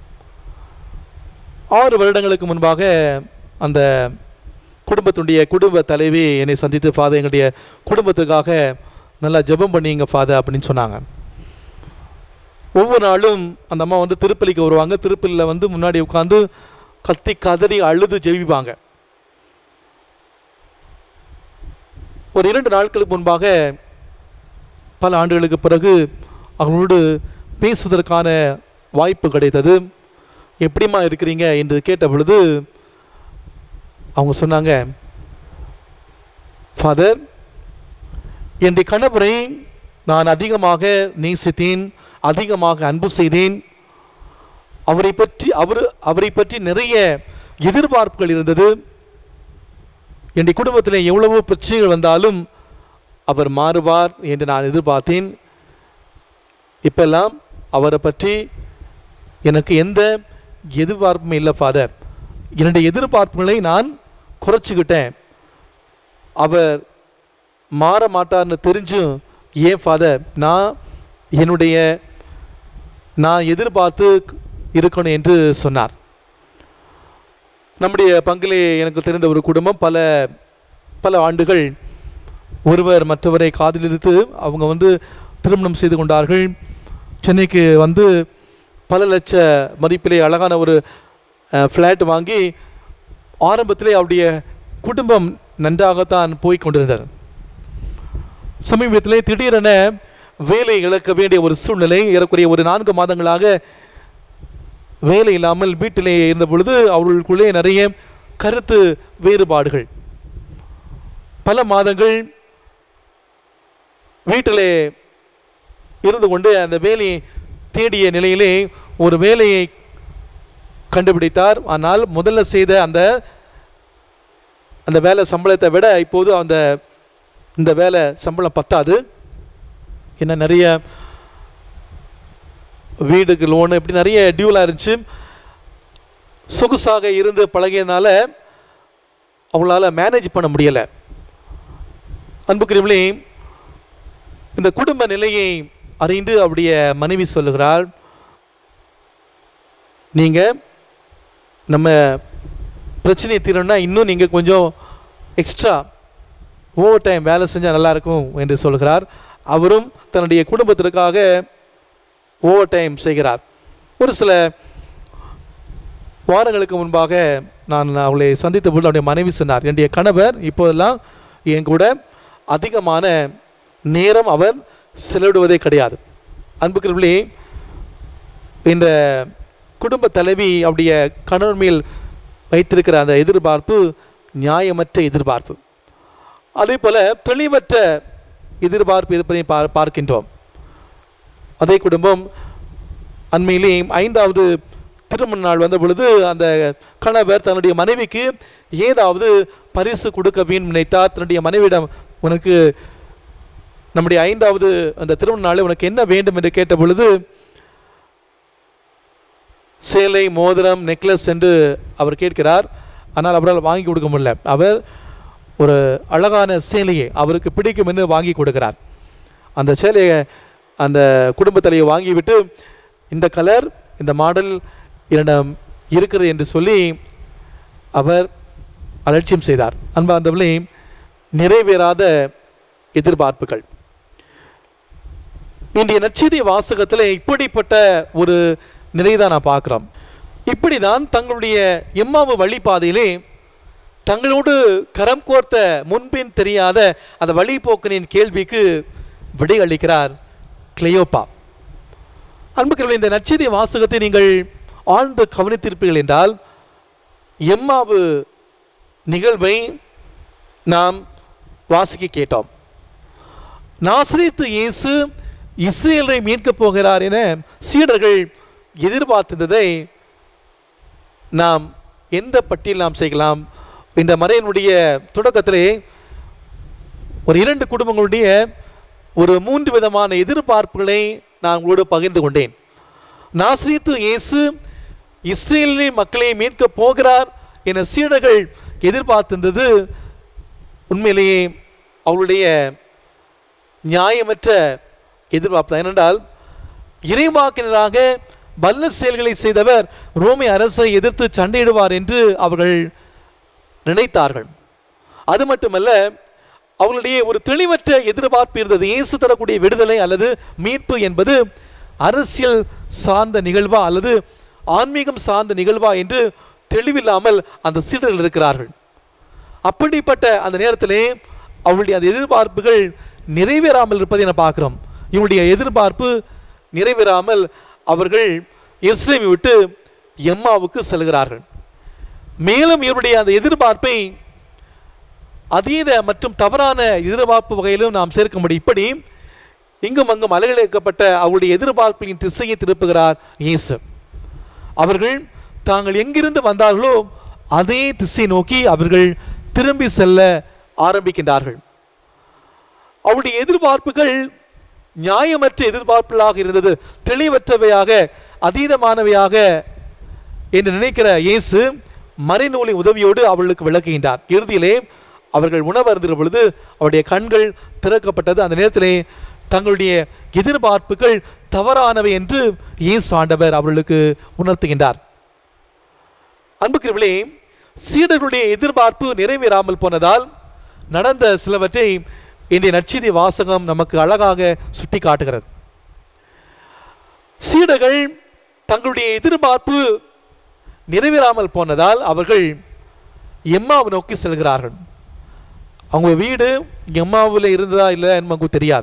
ஆறு வருடங்களுக்கு முன்பாக அந்த குடும்பத்தினுடைய குடும்ப தலைவி என்னை சந்தித்து ஃபாதர் எங்களுடைய குடும்பத்துக்காக நல்லா ஜெபம் பண்ணிங்க ஃபாதர் அப்படின்னு சொன்னாங்க ஒவ்வொரு நாளும் அந்த அம்மா வந்து திருப்பலிக்கு வருவாங்க திருப்பலியில் வந்து முன்னாடி உட்காந்து கத்தி கதறி அழுது ஜெபிப்பாங்க ஒரு இரண்டு நாட்களுக்கு முன்பாக பல ஆண்டுகளுக்கு பிறகு அவங்களோடு பேசுவதற்கான வாய்ப்பு கிடைத்தது எப்படிம்மா இருக்கிறீங்க என்று கேட்ட பொழுது அவங்க சொன்னாங்க ஃபாதர் என்னுடைய கணவரை நான் அதிகமாக நேசித்தேன் அதிகமாக அன்பு செய்தேன் அவரை பற்றி அவர் அவரை பற்றி நிறைய எதிர்பார்ப்புகள் இருந்தது என்னுடைய குடும்பத்தில் எவ்வளவோ பிரச்சனைகள் வந்தாலும் அவர் மாறுவார் என்று நான் எதிர்பார்த்தேன் இப்பெல்லாம் அவரை பற்றி எனக்கு எந்த எதிர்பார்ப்பும் இல்லை ஃபாதர் என்னுடைய எதிர்பார்ப்புகளை நான் குறைச்சிக்கிட்டேன் அவர் மாற மாட்டார்னு தெரிஞ்சும் ஏன் ஃபாதர் நான் என்னுடைய நான் எதிர்பார்த்து இருக்கணும் என்று சொன்னார் நம்முடைய பங்கிலே எனக்கு தெரிந்த ஒரு குடும்பம் பல பல ஆண்டுகள் ஒருவர் மற்றவரை காதலித்து அவங்க வந்து திருமணம் செய்து கொண்டார்கள் சென்னைக்கு வந்து பல லட்ச மதிப்பிலே அழகான ஒரு ஃப்ளாட் வாங்கி ஆரம்பத்திலே அவருடைய குடும்பம் நன்றாகத்தான் போய் கொண்டிருந்தது சமீபத்திலே திடீரென வேலை இழக்க வேண்டிய ஒரு சூழ்நிலை ஏறக்குறைய ஒரு நான்கு மாதங்களாக வேலை இல்லாமல் வீட்டிலே இருந்த பொழுது அவர்களுக்குள்ளே நிறைய கருத்து வேறுபாடுகள் பல மாதங்கள் வீட்டிலே இருந்து கொண்டு அந்த வேலையை தேடிய நிலையிலே ஒரு வேலையை கண்டுபிடித்தார் ஆனால் முதல்ல செய்த அந்த அந்த வேலை சம்பளத்தை விட இப்போது அந்த இந்த வேலை சம்பளம் பத்தாது என்ன நிறைய வீடுக்கு லோனு இப்படி நிறைய டியூலாக இருந்துச்சு சொகுசாக இருந்து பழகியதுனால அவங்களால மேனேஜ் பண்ண முடியலை அன்புக்குரியவர்களே இந்த குடும்ப நிலையை அறிந்து அவருடைய மனைவி சொல்லுகிறாள் நீங்கள் நம்ம பிரச்சனையை தீரணும்னா இன்னும் நீங்கள் கொஞ்சம் எக்ஸ்ட்ரா ஓவர் டைம் வேலை செஞ்சால் நல்லாயிருக்கும் என்று சொல்கிறார் அவரும் தன்னுடைய குடும்பத்திற்காக ஓவர் டைம் செய்கிறார் ஒரு சில வாரங்களுக்கு முன்பாக நான் அவளை சந்தித்த பொழுது அவருடைய மனைவி சொன்னார் என்னுடைய கணவர் இப்போதெல்லாம் என் கூட அதிகமான நேரம் அவர் செலவிடுவதே கிடையாது அன்புக்குரியவர்களே இந்த குடும்ப தலைவி அவருடைய கணவன் மேல் வைத்திருக்கிற அந்த எதிர்பார்ப்பு நியாயமற்ற எதிர்பார்ப்பு அதே போல தெளிவற்ற எதிர்பார்ப்பு இருப்பதை பார் பார்க்கின்றோம் அதே குடும்பம் அண்மையிலே ஐந்தாவது திருமண நாள் வந்த பொழுது அந்த கணவர் தன்னுடைய மனைவிக்கு ஏதாவது பரிசு கொடுக்க வேண்டும் நினைத்தார் தன்னுடைய மனைவியிடம் உனக்கு நம்முடைய ஐந்தாவது அந்த திருமண நாளில் உனக்கு என்ன வேண்டும் என்று கேட்ட பொழுது சேலை மோதிரம் நெக்லஸ் என்று அவர் கேட்கிறார் ஆனால் அவரால் வாங்கி கொடுக்க முடியல அவர் ஒரு அழகான சேலையை அவருக்கு பிடிக்கும் என்று வாங்கி கொடுக்கிறார் அந்த சேலையை அந்த குடும்பத்தலையை வாங்கிவிட்டு இந்த கலர் இந்த மாடல் என்னிடம் இருக்கிறது என்று சொல்லி அவர் அலட்சியம் செய்தார் அன்பார்ந்தவர்களே நிறைவேறாத எதிர்பார்ப்புகள் இன்றைய நச்செய்தி வாசகத்தில் இப்படிப்பட்ட ஒரு நிலைதான் நான் பார்க்குறோம் இப்படிதான் தங்களுடைய எம்மாவு வழிபாதையிலே தங்களோடு கரம் கோர்த்த முன்பின் தெரியாத அந்த வழிபோக்கனின் கேள்விக்கு விடை அளிக்கிறார் கிளியோப்பா அன்புக்கிறவர்களே இந்த நச்செய்தி வாசகத்தை நீங்கள் ஆழ்ந்து கவனித்திருப்பீர்கள் என்றால் எம்மாவு நிகழ்வை நாம் வாசிக்க கேட்டோம் நாசரேத்து இயேசு இஸ்ரேலை மீட்கப் போகிறார் என சீடர்கள் எதிர்பார்த்திருந்ததை நாம் எந்த பட்டியல் நாம் செய்யலாம் இந்த மறையினுடைய தொடக்கத்திலே ஒரு இரண்டு குடும்பங்களுடைய ஒரு மூன்று விதமான எதிர்பார்ப்புகளை நான் உங்களோடு பகிர்ந்து கொண்டேன் நாசரீத்து இயேசு இஸ்ரேலின் மக்களை மீட்கப் போகிறார் என சீடர்கள் எதிர்பார்த்திருந்தது உண்மையிலேயே அவருடைய நியாயமற்ற எதிர்பார்ப்பு தான். ஏனென்றால் இறைவாக்கினராக வல்ல செயல்களை செய்தவர் ரோமை அரசை எதிர்த்து சண்டையிடுவார் என்று அவர்கள் நினைத்தார்கள் அது மட்டுமல்ல அவர்களுடைய ஒரு தெளிவற்ற எதிர்பார்ப்பு இருந்தது இயேசு தரக்கூடிய விடுதலை அல்லது மீட்பு என்பது அரசியல் சார்ந்த நிகழ்வா அல்லது ஆன்மீகம் சார்ந்த நிகழ்வா என்று தெளிவில்லாமல் அந்த சீடர்கள் இருக்கிறார்கள் அப்படிப்பட்ட அந்த நேரத்திலே அவருடைய அந்த எதிர்பார்ப்புகள் நிறைவேறாமல் இருப்பதை நான் பார்க்கிறோம் இவருடைய எதிர்பார்ப்பு நிறைவேறாமல் அவர்கள் எஸ்லேமை விட்டு எம்மாவுக்கு செல்கிறார்கள் மேலும் இவருடைய அந்த எதிர்பார்ப்பை அதீத மற்றும் தவறான எதிர்பார்ப்பு வகையிலும் நாம் சேர்க்க முடியும் இப்படி இங்கும் அங்கும் அலைகழிக்கப்பட்ட அவருடைய எதிர்பார்ப்பின் திசையை திருப்புகிறார் இயேசு அவர்கள் தாங்கள் எங்கிருந்து வந்தார்களோ அதே திசை நோக்கி அவர்கள் திரும்பி செல்ல ஆரம்பிக்கின்றார்கள் அவருடைய எதிர்பார்ப்புகள் நியாயமற்ற எதிர்பார்ப்புகளாக இருந்தது தெளிவற்றவையாக அதீதமானவையாக என்று நினைக்கிற இயேசு மறைநூலின் உதவியோடு அவர்களுக்கு விளக்குகின்றார் இறுதியிலே அவர்கள் உணவருந்துகிற பொழுது அவருடைய கண்கள் திறக்கப்பட்டது அந்த நேரத்திலே தங்களுடைய எதிர்பார்ப்புகள் தவறானவை என்று இயேசு ஆண்டவர் அவர்களுக்கு உணர்த்துகின்றார் அன்புக்குரியவர்களே சீடர்களுடைய எதிர்பார்ப்பு நிறைவேறாமல் போனதால் நடந்த சிலவற்றை இன்றைய நற்செய்தி வாசகம் நமக்கு அழகாக சுட்டி காட்டுகிறது சீடர்கள் தங்களுடைய எதிர்பார்ப்பு நிறைவேறாமல் போனதால் அவர்கள் எம்மாவை நோக்கி செல்கிறார்கள் அவங்க வீடு எம்மாவில் இருந்ததா இல்லை நமக்கு தெரியாது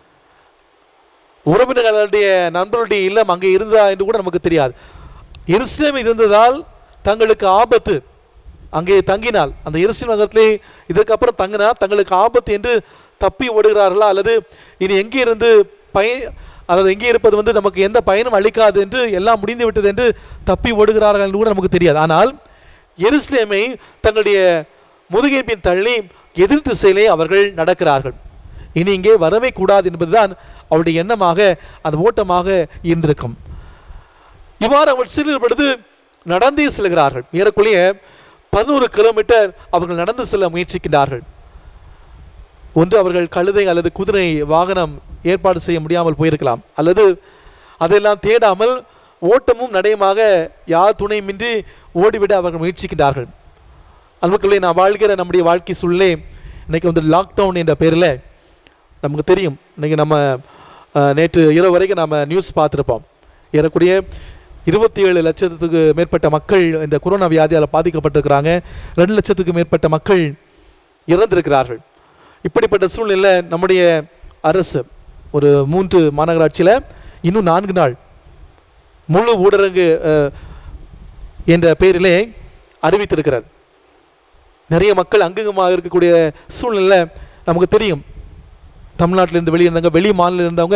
உறவினர்களுடைய நண்பர்களுடைய இல்லம் அங்கே இருந்ததா என்று கூட நமக்கு தெரியாது எருசலேம் இருந்ததால் தங்களுக்கு ஆபத்து அங்கே தங்கினால் அந்த எருசலேம் நகரத்திலே இதற்கப்புறம் தங்கினால் தங்களுக்கு ஆபத்து என்று தப்பி ஓடுகிறார்களா அல்லது இனி எங்கே இருந்து பய அதாவது எங்கே இருப்பது வந்து நமக்கு எந்த பயனும் அளிக்காது என்று எல்லாம் முடிந்து விட்டது என்று தப்பி ஓடுகிறார்கள் என்று கூட நமக்கு தெரியாது ஆனால் எருசலேமை தங்களுடைய முதுகை பின் தள்ளி எதிர் திசையிலே அவர்கள் நடக்கிறார்கள் இனி இங்கே வரவே கூடாது என்பதுதான் அவருடைய எண்ணமாக அந்த ஓட்டமாக இருந்திருக்கும் இவ்வாறு அவர்கள் செல்லும் பொழுது நடந்தே செல்கிறார்கள் ஏறக்குறைய பதினோரு கிலோமீட்டர் அவர்கள் நடந்து செல்ல முயற்சிக்கின்றார்கள் ஒன்று அவர்கள் கழுதை அல்லது குதிரை வாகனம் ஏற்பாடு செய்ய முடியாமல் போயிருக்கலாம் அல்லது அதெல்லாம் தேடாமல் ஓட்டமும் நடையுமாக யார் துணையுமின்றி ஓடிவிட அவர்கள் முயற்சிக்கின்றார்கள் அன்புக்குள்ளே நான் வாழ்கிற நம்முடைய வாழ்க்கை சூழலே இன்னைக்கு வந்து லாக்டவுன் என்ற பேரில் நமக்கு தெரியும் இன்னைக்கு நம்ம அஹ், நேற்று இரவு வரைக்கும் நம்ம நியூஸ் பார்த்துருப்போம் ஏறக்குறைய இருபத்தி ஏழு லட்சத்துக்கு மேற்பட்ட மக்கள் இந்த கொரோனா வியாதியால் பாதிக்கப்பட்டிருக்கிறாங்க ரெண்டு லட்சத்துக்கு மேற்பட்ட மக்கள் இறந்திருக்கிறார்கள் இப்படிப்பட்ட சூழ்நிலை நம்முடைய அரசு ஒரு மூன்று மாநகராட்சியில் இன்னும் நான்கு நாள் முழு ஊரடங்கு அஹ், என்ற பெயரிலே அறிவித்திருக்கிறார் நிறைய மக்கள் அங்கங்கமாக இருக்கக்கூடிய சூழ்நிலை நமக்கு தெரியும் தமிழ்நாட்டிலிருந்து வெளியே இருந்தவங்க வெளி மாநிலம் இருந்தவங்க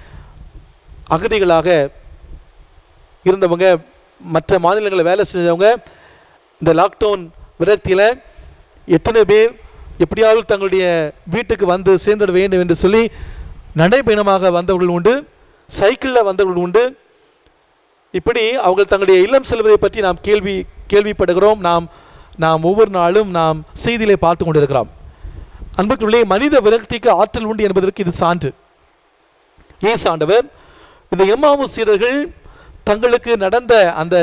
அகதிகளாக இருந்தவங்க மற்ற மாநிலங்களில் வேலை செஞ்சவங்க இந்த லாக்டவுன் விரக்தியில் எத்தனை பேர் எப்படியாவது தங்களுடைய வீட்டுக்கு வந்து சேர்ந்துட வேண்டும் என்று சொல்லி நடைபயணமாக வந்தவர்கள் உண்டு சைக்கிளில் வந்தவர்கள் உண்டு இப்படி அவர்கள் தங்களுடைய இல்லம் செல்வதை பற்றி நாம் கேள்வி கேள்விப்படுகிறோம் நாம் நாம் ஒவ்வொரு நாளும் நாம் செய்தியிலே பார்த்து கொண்டிருக்கிறோம் அன்புக்குள்ளே மனித விரக்திக்கு ஆற்றல் உண்டு என்பதற்கு இது சான்று ஏசு ஆண்டவர் இந்த எம்மாவு சீடர்கள் தங்களுக்கு நடந்த அந்த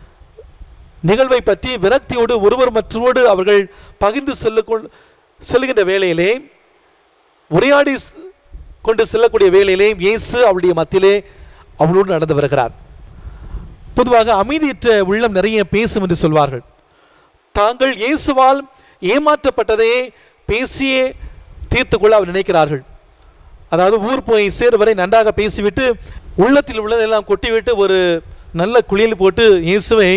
நிகழ்வை பற்றி விரக்தியோடு ஒருவர் மற்றோடு அவர்கள் பகிர்ந்து செல்ல செல்கின்ற வேளையிலே உரையாடி ஸ்- கொண்டு செல்லக்கூடிய வேளையிலே இயேசு அவருடைய மத்தியிலே அவளோடு நடந்து வருகிறார் பொதுவாக அமைதியற்ற உள்ளம் நிறைய பேசும் என்று சொல்வார்கள் தாங்கள் இயேசுவால் ஏமாற்றப்பட்டதையே பேசியே தீர்த்துக்கொள்ள அவர் நினைக்கிறார்கள் அதாவது ஊர் போய் சேர் வரை நன்றாக பேசிவிட்டு உள்ளத்தில் உள்ளதெல்லாம் கொட்டிவிட்டு ஒரு நல்ல குளியல் போட்டு இயேசுவை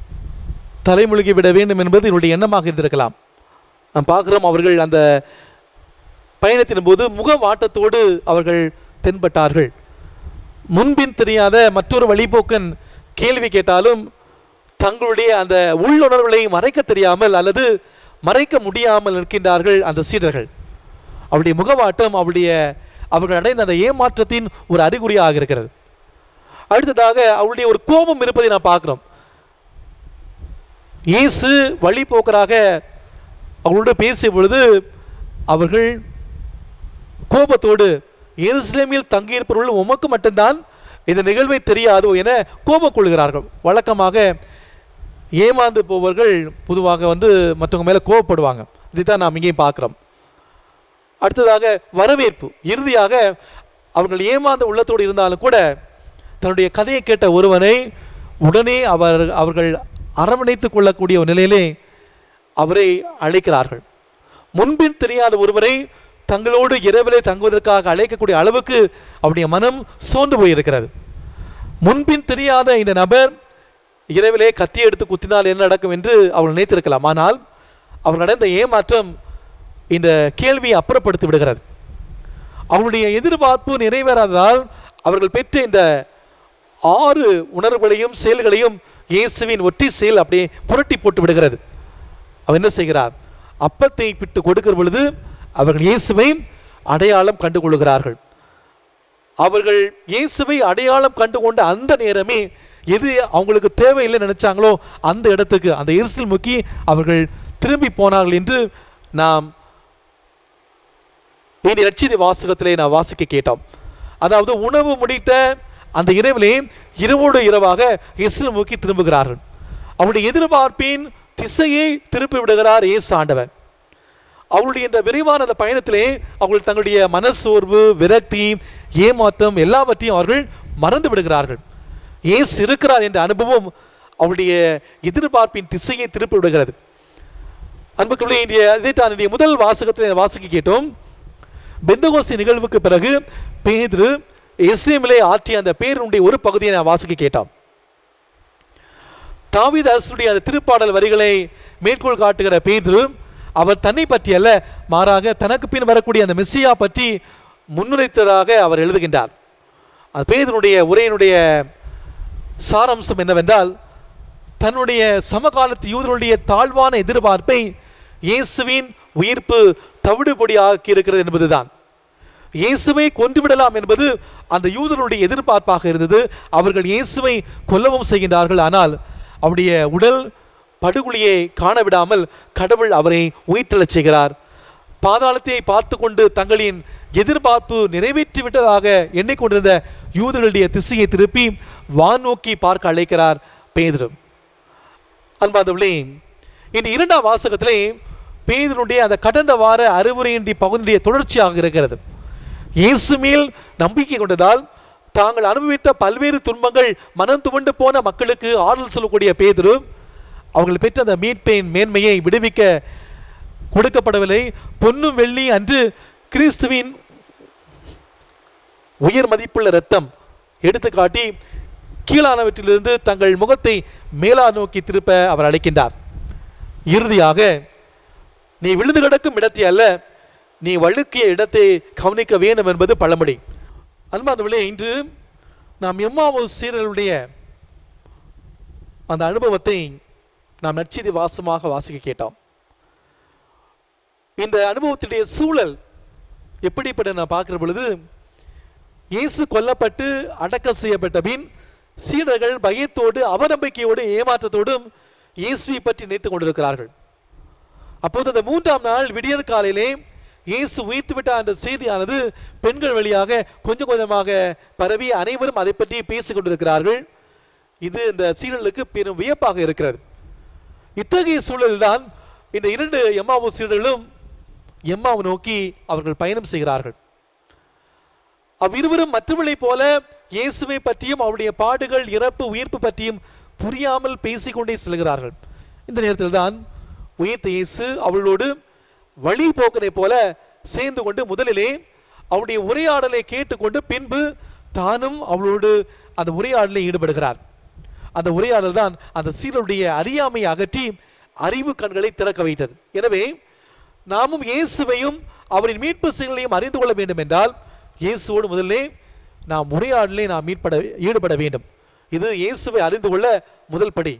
தலைமுழுகி விட வேண்டும் என்பது இவருடைய எண்ணமாக இருந்திருக்கலாம் நாம் பார்க்குறோம் அவர்கள் அந்த பயணத்தின் போது முகவாட்டத்தோடு அவர்கள் தென்பட்டார்கள் முன்பின் தெரியாத மற்றொரு வழிபோக்கன் கேள்வி கேட்டாலும் தங்களுடைய அந்த உள்ளுணர்வுகளை மறைக்க தெரியாமல் அல்லது மறைக்க முடியாமல் நிற்கின்றார்கள் அந்த சீடர்கள் அவருடைய முகவாட்டம் அவருடைய அவர்கள் அடைந்த அந்த ஏமாற்றத்தின் ஒரு அறிகுறியாக இருக்கிறது அடுத்ததாக அவருடைய ஒரு கோபம் இருப்பதை நான் பார்க்கிறோம் இயேசு வழிபோக்கராக அவர்களோடு பேசிய பொழுது அவர்கள் கோபத்தோடு எருசலேமில் தங்கியிருப்பவர்கள் உமக்கு மட்டும்தான் இந்த நிகழ்வை தெரியாதோ என கோபம் கொள்கிறார்கள் வழக்கமாக ஏமாந்து போவர்கள் பொதுவாக வந்து மற்றவங்க மேலே கோபப்படுவாங்க இதைத்தான் நாம் இங்கேயும் பார்க்குறோம் அடுத்ததாக வரவேற்பு இறுதியாக அவர்கள் ஏமாந்த உள்ளத்தோடு இருந்தாலும் கூட தன்னுடைய கதையை கேட்ட ஒருவனை உடனே அவர் அவர்கள் அரவணைத்துக் கொள்ளக்கூடிய ஒரு நிலையிலே அவரை அழைக்கிறார்கள் முன்பின் தெரியாத ஒருவரை தங்களோடு இரவிலே தங்குவதற்காக அழைக்கக்கூடிய அளவுக்கு அவருடைய மனம் சோர்ந்து போயிருக்கிறது முன்பின் தெரியாத இந்த நபர் இரவிலே கத்தி எடுத்து குத்தினால் என்ன நடக்கும் என்று அவர்கள் நினைத்திருக்கலாம் ஆனால் அவர்கள் அடைந்த ஏமாற்றம் இந்த கேள்வியை அப்புறப்படுத்தி விடுகிறது அவருடைய எதிர்பார்ப்பு நிறைவேறாததால் அவர்கள் பெற்ற இந்த ஆறு உணர்வுகளையும் செயல்களையும் இயேசுவின் ஒற்றி செயல் அப்படியே புரட்டி போட்டு விடுகிறது அவர் என்ன செய்கிறார் அப்பத்தை பிட்டு கொடுக்கிற பொழுது அவர்கள் இயேசுவை அடையாளம் கண்டு கொள்கிறார்கள் அவர்கள் இயேசுவை அடையாளம் கண்டு கொண்ட அந்த நேரமே எது அவங்களுக்கு தேவையில்லை நினைச்சாங்களோ அந்த இடத்துக்கு அந்த எரிசல் முக்கி அவர்கள் திரும்பி போனார்கள் என்று நாம் இனி ரட்சித வாசகத்திலே நான் வாசிக்க கேட்டோம் அதாவது உணவு முடித்த அந்த இரவிலே இரவோடு இரவாக இஸ்லாம் நோக்கி திரும்புகிறார்கள் அவருடைய எதிர்பார்ப்பின் திசையை திருப்பி விடுகிறார் இயேசு ஆண்டவர் அவருடைய இந்த விரைவான அந்த பயணத்திலே அவர்கள் தங்களுடைய மனசோர்வு விரக்தி ஏமாற்றம் எல்லாவற்றையும் அவர்கள் மறந்து விடுகிறார்கள் இயேசு இருக்கிறார் என்ற அனுபவம் அவருடைய எதிர்பார்ப்பின் திசையை திருப்பி விடுகிறது அன்புக்குள்ளே இன்றைய இதைத்தான் இன்றைய முதல் வாசகத்தில் வாசிக்க கேட்டோம் பெந்தகோசி நிகழ்வுக்கு பிறகு பேதுரு இஸ்ரேமிலே ஆற்றிய அந்த பேருடைய ஒரு பகுதியை நான் வாசிக்க கேட்டோம் தாவீது அரசுடைய அந்த திருப்பாடல் வரிகளை மேற்கோள் காட்டுகிற பேதுரு அவர் தன்னை பற்றி அல்ல மாறாக தனக்கு பின் வரக்கூடிய அந்த மெஸ்ஸியா பற்றி முன்னுரைத்ததாக அவர் எழுதுகின்றார் அந்த பேதனுடைய உரையினுடைய சாராம்சம் என்னவென்றால் தன்னுடைய சமகாலத்து யூதர்களுடைய தாழ்வான எதிர்பார்ப்பை இயேசுவின் உயிர்ப்பு தவிடுபொடியாக்கி இருக்கிறது என்பதுதான் இயேசுவை கொன்றுவிடலாம் என்பது அந்த யூதர்களுடைய எதிர்பார்ப்பாக இருந்தது அவர்கள் இயேசுவை கொல்லவும் செய்கின்றார்கள் ஆனால் அவருடைய உடல் படுகொலியை காண விடாமல் கடவுள் அவரை உயிர்த்தெழச் செய்கிறார் பாதாளத்தை பார்த்து கொண்டு தங்களின் எதிர்பார்ப்பு நிறைவேற்றி விட்டதாக எண்ணிக்கொண்டிருந்த யூதர்களுடைய திசையை திருப்பி வான் நோக்கி பார்க்க அழைக்கிறார் பேதரும் அன்பாந்தவர்களே இந்த இரண்டாம் வாசகத்திலே பேதனுடைய அந்த கடந்த வார அறிவுரையின்றி பகுதியுடைய தொடர்ச்சியாக இருக்கிறது இயேசு மேல் நம்பிக்கை கொண்டதால் தாங்கள் அனுபவித்த பல்வேறு துன்பங்கள் மனம் துவண்டு போன மக்களுக்கு ஆறுதல் சொல்லக்கூடிய பேதுரு அவர்கள் பெற்ற அந்த மீட்பின் மேன்மையை விடுவிக்க கொடுக்கப்படவில்லை பொன்னும் வெள்ளி அன்று கிறிஸ்துவின் உயர் மதிப்புள்ள இரத்தம் எடுத்துக்காட்டி கீழானவற்றிலிருந்து தங்கள் முகத்தை மேலா நோக்கி திருப்ப அவர் அழைக்கின்றார் இறுதியாக நீ விழுந்து கிடக்கும் இடத்தை அல்ல நீ வழுக்கிய இடத்தை கவனிக்க வேண்டும் என்பது பழமொழி அன்பாந்தவர்களே இன்று நாம் எம்மாவு சீரர்களுடைய அந்த அனுபவத்தை நாம் நற்செய்தி வாசமாக வாசிக்க கேட்டோம் இந்த அனுபவத்துடைய சூழல் எப்படிப்பட்ட நான் பார்க்கிற பொழுது இயேசு கொல்லப்பட்டு அடக்கம் செய்யப்பட்ட பின் சீடர்கள் பயத்தோடு அவநம்பிக்கையோடு ஏமாற்றத்தோடும் இயேசுவை பற்றி நினைத்துக் கொண்டிருக்கிறார்கள் அப்போது அந்த மூன்றாம் நாள் விடியற் காலையிலே இயேசு உயிர்த்து விட்டார் என்ற செய்தியானது பெண்கள் வழியாக கொஞ்சம் கொஞ்சமாக பரவி அனைவரும் அதை பற்றி பேசிக் கொண்டிருக்கிறார்கள் இது இந்த சீடர்களுக்கு பெரும் வியப்பாக இருக்கிறது இத்தகைய சூழலில்தான் இந்த இரண்டு எம்மாவு சீடர்களும் எம்மாவை நோக்கி அவர்கள் பயணம் செய்கிறார்கள் அவ்விருவரும் மற்றவர்களைப் போல இயேசுவை பற்றியும் அவருடைய பாடுகள் இறப்பு உயிர்ப்பு பற்றியும் புரியாமல் பேசிக்கொண்டே செல்கிறார்கள் இந்த நேரத்தில் தான் உயிர்த்த இயேசு அவர்களோடு வழி போக்கனை போல சேர்ந்து கொண்டு முதலிலே அவருடைய உரையாடலை கேட்டுக்கொண்டு பின்பு தானும் அவளோடு அந்த உரையாடலில் ஈடுபடுகிறார் அந்த உரையாடல் தான் அந்த சீரருடைய அறியாமையை அகற்றி அறிவு கண்களை திறக்க வைத்தது எனவே நாமும் இயேசுவையும் அவரின் மீட்பு செயல்களையும் அறிந்து கொள்ள வேண்டும் என்றால் இயேசுவோடு முதல்ல நாம் உரையாடலே நாம் மீட்பட ஈடுபட வேண்டும் இது இயேசுவை அறிந்து கொள்ள முதல் படி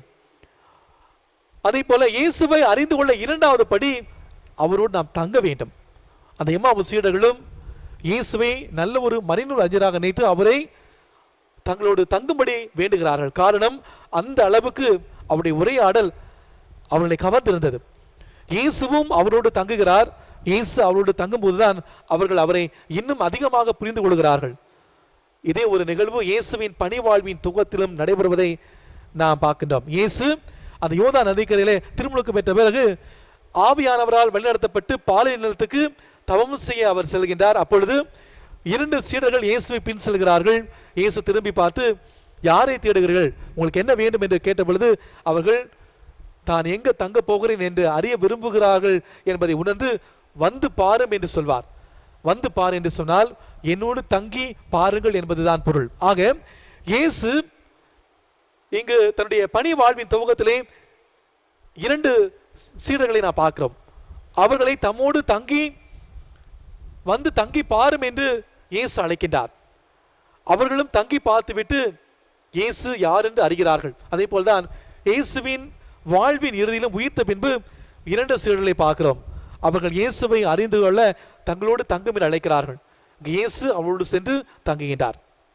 அதே போல இயேசுவை அறிந்து கொள்ள இரண்டாவது படி அவரோடு நாம் தங்க வேண்டும் அந்த எம்மாவு சீடர்களும் இயேசுவை நல்ல ஒரு மறைநூல் அஜராக நினைத்து அவரை தங்களோடு தங்கும்படி வேண்டுகிறார்கள் காரணம் அந்த அளவுக்கு அவருடைய உரையாடல் அவர்களை கவர்ந்திருந்தது இயேசுவும் அவரோடு தங்குகிறார் இயேசு அவரோடு தங்கும்போதுதான் அவர்கள் அவரை இன்னும் அதிகமாக புரிந்து கொள்கிறார்கள் இதே ஒரு நிகழ்வு இயேசுவின் பணி வாழ்வின் துவத்திலும் நடைபெறுவதை நாம் பார்க்கின்றோம் இயேசு அந்த யோதா நதிக்கரையிலே திருமுழுக்கு பெற்ற பிறகு ஆவியானவரால் வழிநடத்தப்பட்டு பாலை நிலத்துக்கு தவம் செய்ய அவர் செல்கின்றார் அப்பொழுது இரண்டு சீடர்கள் இயேசுவை பின் செல்கிறார்கள் இயேசு திரும்பி பார்த்து யாரை தேடுகிறீர்கள் உங்களுக்கு என்ன வேண்டும் என்று கேட்ட பொழுது அவர்கள் தான் எங்க தங்க போகிறேன் என்று அறிய விரும்புகிறார்கள் என்பதை உணர்ந்து வந்து பாரும் என்று சொல்வார் வந்து பார் என்று சொன்னால் என்னோடு தங்கி பாருங்கள் என்பதுதான் பொருள் ஆக இயேசு இங்கு தன்னுடைய பணி வாழ்வின் துவக்கத்திலே இரண்டு சீடர்களை நான் பார்க்கிறோம் அவர்களை தம்மோடு தங்கி வந்து தங்கி பாரும் என்று இயேசு அழைக்கின்றார் அவர்களும் தங்கி பார்த்துவிட்டு இயேசு யார் என்று அறிகிறார்கள் அதே போல்தான் இயேசுவின் வாழ்வின் இறுதியிலும் உயிர்த்த பின்பு இரண்டு சீடர்களை பார்க்கிறோம் அவர்கள் இயேசுவை அறிந்து கொள்ள தங்களோடு தங்கும் என்று அழைக்கிறார்கள் இயேசு அவரோடு சென்று தங்குகின்றார்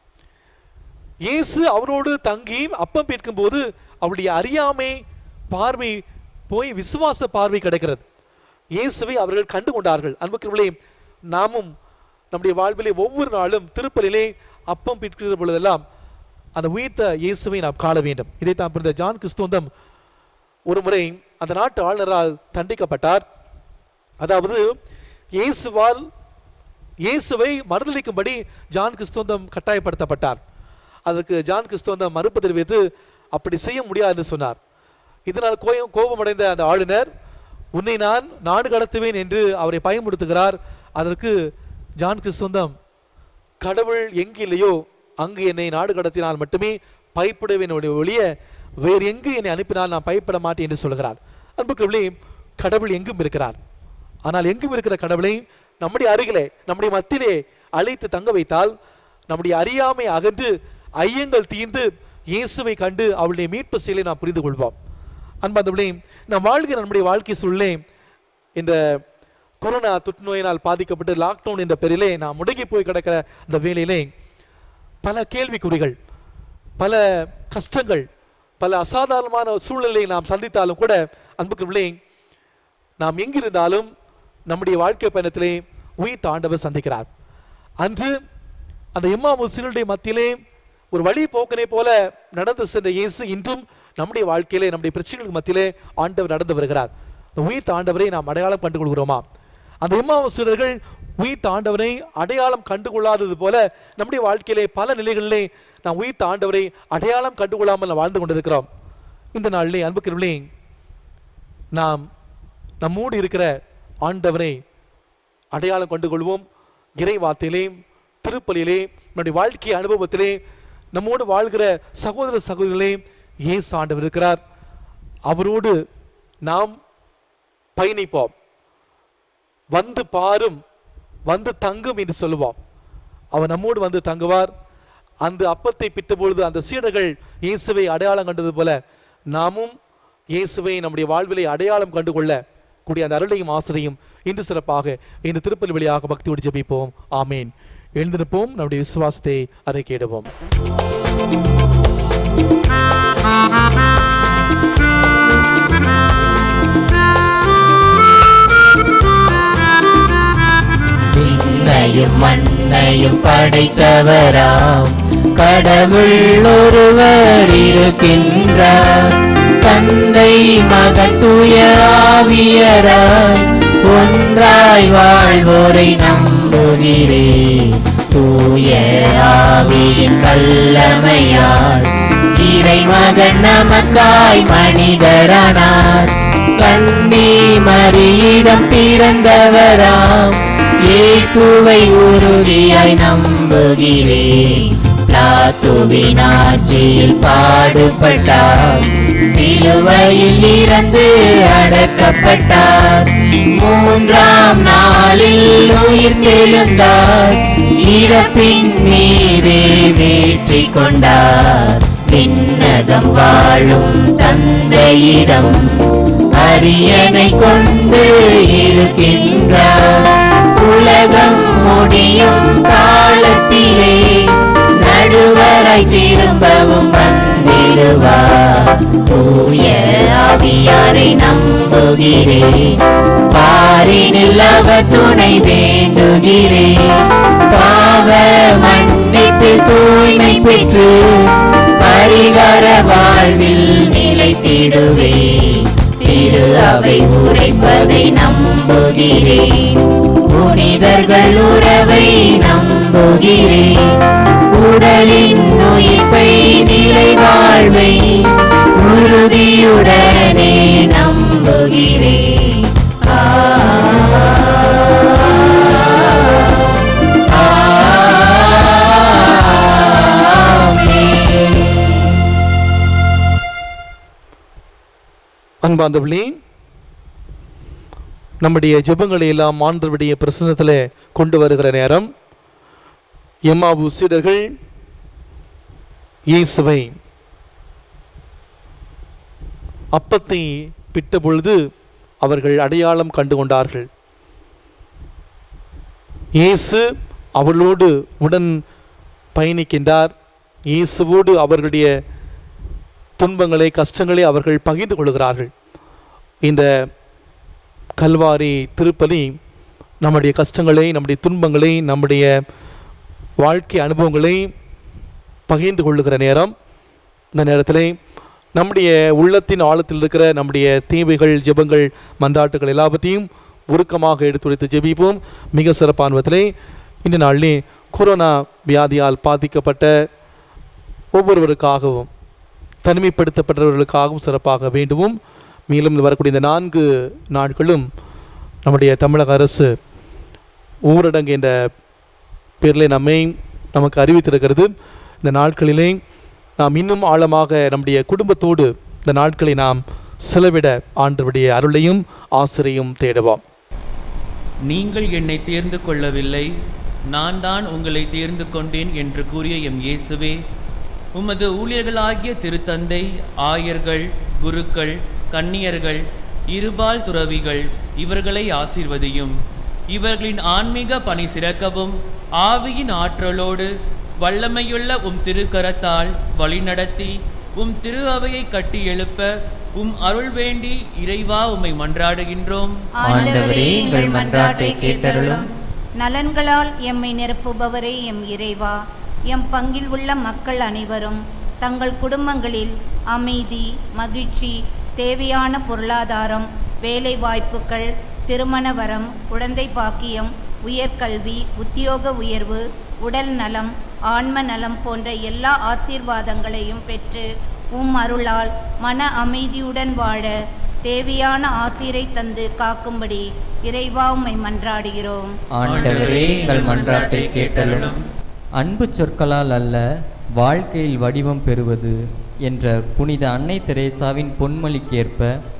இயேசு அவரோடு தங்கி அப்பம் பிற்கும் போது அவருடைய அறியாமை பார்வை போய் விசுவாச பார்வை கிடைக்கிறது இயேசுவை அவர்கள் கண்டு கொண்டார்கள் அன்புக்குள்ளே நாமும் நம்முடைய வாழ்விலே ஒவ்வொரு நாளும் திருப்பலிலே அப்பம் பிற்கிற பொழுதெல்லாம் அந்த உயிர்த்த இயேசுவை நாம் காண வேண்டும் இதைத்தான் பிறந்த ஜான் கிறிஸ்துவந்தம் ஒரு முறை அந்த நாட்டு ஆளுநரால் தண்டிக்கப்பட்டார் அதாவது இயேசுவால் இயேசுவை மறுதளிக்கும்படி ஜான் கிறிஸ்துவந்தம் கட்டாயப்படுத்தப்பட்டார் அதற்கு ஜான் கிறிஸ்துவந்தம் மறுப்பு தெரிவித்து அப்படி செய்ய முடியாது என்று சொன்னார் இதனால் கோயம் கோபமடைந்த அந்த ஆளுநர் உன்னை நான் நாடு கடத்துவேன் என்று அவரை பயமுறுத்துகிறார் அதற்கு ஜான் கிறிஸ்துவந்தம் கடவுள் எங்கு இல்லையோ அங்கு என்னை நாடு கடத்தினால் மட்டுமே பயப்படுவேன் ஒழிய வேறு எங்கு என்னை அனுப்பினால் நான் பயப்பட மாட்டேன் என்று சொல்கிறார் அன்புக்குள்ளே கடவுள் எங்கும் இருக்கிறார் ஆனால் எங்கும் இருக்கிற கடவுளை நம்முடைய அருகிலே நம்முடைய மத்தியிலே அழைத்து தங்க வைத்தால் நம்முடைய அறியாமை அகன்று ஐயங்கள் தீர்ந்து இயேசுவை கண்டு அவளுடைய மீட்பு செயலை நாம் புரிந்து கொள்வோம் அன்பந்தபடி நாம் வாழ்கிற நம்முடைய வாழ்க்கை சூழலே இந்த கொரோனா தொற்று நோயினால் பாதிக்கப்பட்டு லாக்டவுன் என்ற பெயரிலே நாம் முடங்கி போய் கிடக்கிற அந்த வேளையிலே பல கேள்விக்குறிகள் பல கஷ்டங்கள் பல அசாதாரணமான சூழ்நிலையை நாம் சந்தித்தாலும் கூட அன்புக்குள்ளே நாம் எங்கிருந்தாலும் நம்முடைய வாழ்க்கை பயணத்திலே உயிர் தாண்டவர் சந்திக்கிறார் அன்று அந்த எம்மா முஸ்லிம்களுடைய மத்தியிலே ஒரு வழி போக்கனை போல நடந்து சென்ற இயேசு இன்றும் நம்முடைய வாழ்க்கையிலே நம்முடைய பிரச்சனைகளுக்கு மத்தியிலே ஆண்டவர் நடந்து வருகிறார் இந்த உயிர் தாண்டவரை நாம் அடையாளம் கண்டு கொள்கிறோமா அந்த எம்மாவசூரர்கள் உயிர் தாண்டவரை அடையாளம் கண்டுகொள்ளாதது போல நம்முடைய வாழ்க்கையிலே பல நிலைகளிலே நாம் உயிர் தாண்டவரை அடையாளம் கண்டுகொள்ளாமல் நாம் வாழ்ந்து கொண்டிருக்கிறோம் இந்த நாளிலே அன்புக்கிறவர்களே நாம் நம்மோடு இருக்கிற ஆண்டவரை அடையாளம் கொண்டு கொள்வோம் இறை வார்த்தையிலே திருப்பலியிலே நம்முடைய வாழ்க்கை அனுபவத்திலே நம்மோடு வாழ்கிற சகோதர சகோதரிகளே இயேசு ஆண்டவர் இருக்கிறார் அவரோடு நாம் பயணிப்போம் வந்து பாரும் வந்து தங்கும் என்று சொல்லுவோம் அவர் நம்மோடு வந்து தங்குவார் அந்த அப்பத்தை பிட்ட பொழுது அந்த சீடர்கள் இயேசுவை அடையாளம் கண்டது போல நாமும் இயேசுவை நம்முடைய வாழ்விலை அடையாளம் கண்டு கொள்ள கூடிய அந்த அருளையும் ஆசிரியும் இன்று சிறப்பாக இந்த திருப்பலி வழியாக பக்தியோடு ஜெபிப்போம் ஆமீன் எழுந்திருப்போம் நம்முடைய விசுவாசத்தை அறிக்கையிடுவோம் விண்ணையும் மண்ணையும் படைத்தவராம் கடவுள் ஒருவர் இருக்கின்றார் தந்தை மகன் தூய ஆவியராய் ஒன்றாய் வாழ்வோரை நம்புகிறேன் தூய ஆவியின் வல்லமையால் இறைமகன் நமக்காய் மனிதரானார் கண்ணி மறியிடம் பிறந்தவராம் இயேசுவை உறுதியாய் நம்புகிறேன் பிலாத்துவின் ஆட்சியில் பாடுபட்டார் சிலுவையில் இறந்து அடக்கப்பட்டார் மூன்றாம் நாளில் உயிர் தெழுந்தார் இறப்பின் மீதே வெற்றி கொண்டார் விண்ணகம் வாழும் தந்தையிடம் அரியணை கொண்டு இருக்கின்றார் உலகம் முடியும் காலத்திலே நடுவராய் திரும்பவும் வந்திடுவார் தூய ஆவியாரை நம்புகிறேன் பாரினில் அவர் துணை வேண்டுகிறேன் பாவ மன்னிப்பில் தூய்மை பெற்று பரிகார வாழ்வில் நிலைத்திடுவே திரு அவை உரைப்பதை நம்புகிறேன் புனிதர்கள் உறவை நம்புகிறேன் உடலின் உயிர்ப்பை நிலை வாழ்வை உறுதியுடனே நம்புகிறேன் ஆ ஆமென். அன்பார்ந்தவர்களே நம்முடைய ஜெபங்களை எல்லாம் ஆண்டவருடைய பிரசன்னத்தில் கொண்டு வருகிற நேரம் எம்மாவு சீடர்கள் இயேசுவை அப்பத்தை பிட்ட பொழுது அவர்கள் அடையாளம் கண்டு கொண்டார்கள் இயேசு அவர்களோடு உடன் பயணிக்கின்றார் இயேசுவோடு அவர்களுடைய துன்பங்களை கஷ்டங்களை அவர்கள் பகிர்ந்து கொள்கிறார்கள் இந்த கல்வாரி திருப்பலி நம்முடைய கஷ்டங்களை நம்முடைய துன்பங்களை நம்முடைய வாழ்க்கை அனுபவங்களை பகிர்ந்து கொள்ளுகிற நேரம் இந்த நேரத்தில் நம்முடைய உள்ளத்தின் ஆழத்தில் இருக்கிற நம்முடைய தேவைகள் ஜெபங்கள் மன்றாட்டுகள் எல்லாவற்றையும் உருக்கமாக எடுத்துரைத்து ஜெபிப்போம் மிக சிறப்பான விதத்திலே இந்த நாளிலே கொரோனா வியாதியால் பாதிக்கப்பட்ட ஒவ்வொருவருக்காகவும் தனிமைப்படுத்தப்பட்டவர்களுக்காகவும் சிறப்பாக வேண்டுவோம் மேலும் இந்த வரக்கூடிய இந்த நான்கு நாட்களும் நம்முடைய தமிழக அரசு ஊரடங்கு என்ற பேரில் நம்மை நமக்கு அறிவித்திருக்கிறது இந்த நாட்களிலே நாம் இன்னும் ஆழமாக நம்முடைய குடும்பத்தோடு இந்த நாட்களை நாம் செலவிட ஆண்டவருடைய அருளையும் ஆசிரியும் தேடுவோம் நீங்கள் என்னை தேர்ந்து கொள்ளவில்லை நான் தான் உங்களை தேர்ந்து கொண்டேன் என்று கூறிய எம் இயேசுவே உமது ஊழியர்களாகிய திருத்தந்தை ஆயர்கள் குருக்கள் கன்னியர்கள் இருபால் துறவிகள் இவர்களை ஆசீர்வதியும் இவர்களின் ஆன்மீக பணி சிறக்கவும் ஆவியின் ஆற்றலோடு வல்லமையுள்ள உம் திருக்கரத்தால் வழிநடத்தி உம் திரு அவையை கட்டி எழுப்ப உம் அருள் வேண்டி இறைவா உம்மை மன்றாடுகின்றோம் ஆண்டவரே எங்கள் மன்றாட்டை கேட்டருளும் நலன்களால் எம்மை நிரப்புபவரே எம் இறைவா எம் பங்கில் உள்ள மக்கள் அனைவரும் தங்கள் குடும்பங்களில் அமைதி மகிழ்ச்சி தேவையான பொருளாதாரம் வேலை வாய்ப்புகள் திருமண வரம் குழந்தை பாக்கியம் உயர்கல்வி உத்தியோக உயர்வு உடல் நலம் ஆன்ம நலம் போன்ற எல்லா ஆசீர்வாதங்களையும் பெற்று உம் அருளால் மன அமைதியுடன் வாழ தேவையான ஆசீரை தந்து காக்கும்படி இறைவா உம்மை மன்றாடுகிறோம் ஆண்டவரே எங்கள் மன்றாட்டை கேட்டருளும் அன்பு சொற்களால் அல்ல வாழ்க்கையில் வடிவம் பெறுவது என்ற புனித அன்னை தெரேசாவின் பொன்மொழிக்கேற்ப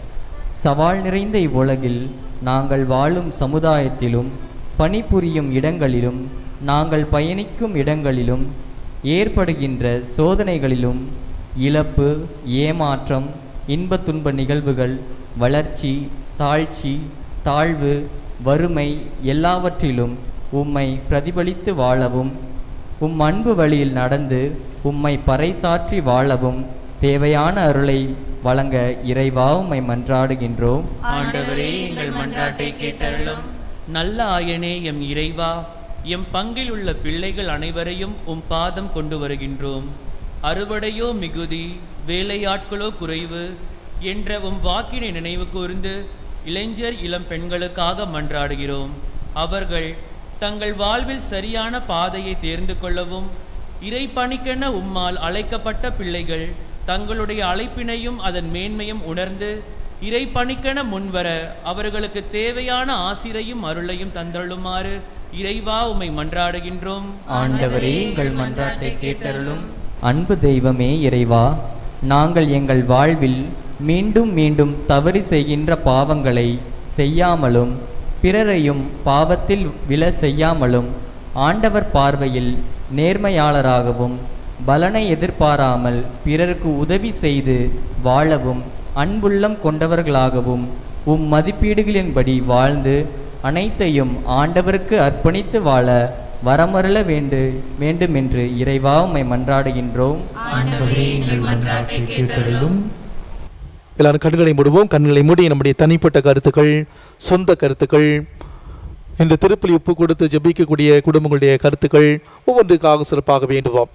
சவால் நிறைந்த இவ்வுலகில் நாங்கள் வாழும் சமுதாயத்திலும் பணிபுரியும் இடங்களிலும் நாங்கள் பயணிக்கும் இடங்களிலும் ஏற்படுகின்ற சோதனைகளிலும் இழப்பு ஏமாற்றம் இன்ப துன்ப நிகழ்வுகள் வளர்ச்சி தாழ்ச்சி தாழ்வு வறுமை எல்லாவற்றிலும் உம்மை பிரதிபலித்து வாழவும் உம் அன்பு வழியில் நடந்து உம்மை பறைசாற்றி வாழவும் தேவையான அருளை வழங்க இறைவா உம்மை மன்றாடுகின்றோம் ஆண்டவரே எங்கள் மன்றாட்டை கேட்டருளும் நல்ல ஆயனே எம் இறைவா எம் பங்கில் உள்ள பிள்ளைகள் அனைவரையும் உம் பாதம் கொண்டு வருகின்றோம் அறுவடையோ மிகுதி வேலையாட்களோ குறைவு என்ற உம் வாக்கினை நினைவு கூர்ந்து இளைஞர் இளம் பெண்களுக்காக மன்றாடுகிறோம் அவர்கள் தங்கள் வாழ்வில் சரியான பாதையை தேர்ந்து கொள்ளவும் இறை பணிக்கென உம்மால் அழைக்கப்பட்ட பிள்ளைகள் தங்களுடைய அழைப்பினையும் அதன் மேன்மையும் உணர்ந்து இறை பணிக்கென முன்வர அவர்களுக்கு தேவையான ஆசிரையும் அருளையும் தந்தருளுமாறு இறைவா உம்மை மன்றாடுகின்றோம் ஆண்டவரே எங்கள் மன்றாட்டை கேட்டருளும் அன்பு தெய்வமே இறைவா நாங்கள் எங்கள் வாழ்வில் மீண்டும் மீண்டும் தவறு செய்கின்ற பாவங்களை செய்யாமலும் பிறரையும் பாவத்தில் விழ செய்யாமலும் ஆண்டவர் பார்வையில் நேர்மையாளராகவும் பலனை எதிர்பாராமல் பிறருக்கு உதவி செய்து வாழவும் அன்புள்ளம் கொண்டவர்களாகவும் உம் மதிப்பீடுகளின்படி வாழ்ந்து அனைத்தையும் ஆண்டவருக்கு அர்ப்பணித்து வாழ வரமருள வேண்டு வேண்டுமென்று இறைவா உம்மை மன்றாடுகின்றோம் ஆண்டவரே எங்கள் மன்றாட்டை கேட்டருளும் எல்லாரும் கண்களை மூடுவோம் கண்களை மூடி நம்முடைய தனிப்பட்ட கருத்துக்கள் சொந்த கருத்துக்கள் இந்த திருப்பலி உப்பு கொடுத்து ஜெபிக்கக்கூடிய குடும்பங்களுடைய கருத்துக்கள் ஒவ்வொன்றுக்காக சிறப்பாக வேண்டுவோம்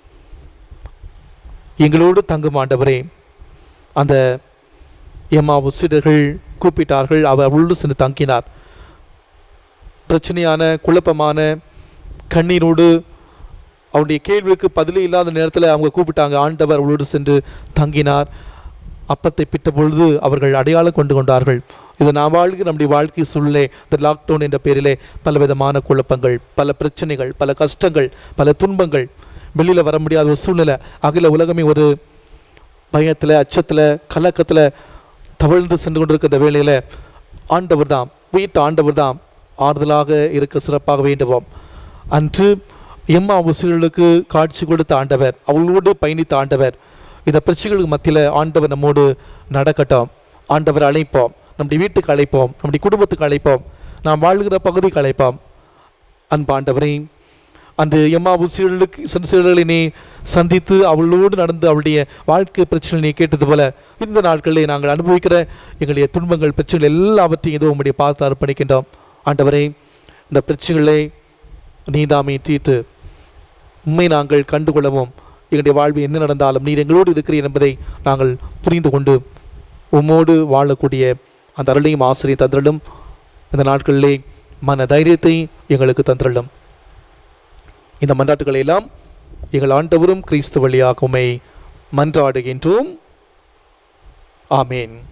எங்களோடு தங்கும் ஆண்டவரே அந்த எம்மா உசிடர்கள் கூப்பிட்டார்கள் அவர் அவளோடு சென்று தங்கினார் பிரச்சனையான குழப்பமான கண்ணீரோடு அவருடைய கேள்விக்கு பதிலே இல்லாத நேரத்தில் அவங்க கூப்பிட்டாங்க ஆண்டவர் அவளோடு சென்று தங்கினார் அப்பத்தை பிட்ட பொழுது அவர்கள் அடையாளம் கொண்டு கொண்டார்கள் இது நாம் வாழ்க்கை நம்முடைய வாழ்க்கை சூழ்நிலை இந்த லாக்டவுன் என்ற பேரிலே பலவிதமான குழப்பங்கள் பல பிரச்சனைகள் பல கஷ்டங்கள் பல துன்பங்கள் வெளியில் வர முடியாத ஒரு சூழ்நிலை அகில உலகமே ஒரு பயத்தில் அச்சத்தில் கலக்கத்தில் தவழ்ந்து சென்று கொண்டிருக்கிற இந்த வேளையில் ஆண்டவர் தாம் வீட்டு ஆண்டவர் தாம் ஆறுதலாக இருக்க சிறப்பாக வேண்டுவோம் அன்று எம்மா உசிகளுக்கு காட்சி கொடுத்த ஆண்டவர் அவளோடு பயணித்த ஆண்டவர் இந்த பிரச்சனைகளுக்கு மத்தியில் ஆண்டவர் நம்மோடு நடக்கட்டும் ஆண்டவர் அழைப்போம் நம்முடைய வீட்டுக்கு அழைப்போம் நம்முடைய குடும்பத்துக்கு அழைப்போம் நாம் வாழ்கிற பகுதிக்கு அழைப்போம் அன்பாண்டவரை அன்று எம்மா உசிகளுக்கு சீடர்களை நீ சந்தித்து அவளோடு நடந்து அவளுடைய வாழ்க்கை பிரச்சனை நீ கேட்டது போல இந்த நாட்களில் நாங்கள் அனுபவிக்கிற எங்களுடைய துன்பங்கள் பிரச்சனைகள் எல்லாவற்றையும் ஏதோ உம்முடைய பார்த்து அர்ப்பணிக்கின்றோம் ஆண்டவரே இந்த பிரச்சனைகளை நீதாமே தீர்த்து உண்மை நாங்கள் கண்டுகொள்ளவும் எங்களுடைய வாழ்வில் என்ன நடந்தாலும் நீர் எங்களோடு இருக்கிறீர் என்பதை நாங்கள் புரிந்து கொண்டு உம்மோடு வாழக்கூடிய அந்த அருளையும் ஆசிரியை தந்திரலும் இந்த நாட்களிலே மன தைரியத்தை எங்களுக்கு தந்திரலும் இந்த மன்றாட்டுகளை எல்லாம் எங்கள் ஆண்டவரும் கிறிஸ்து வழியாக உம்மை மன்றாடுகின்றோம் ஆமேன்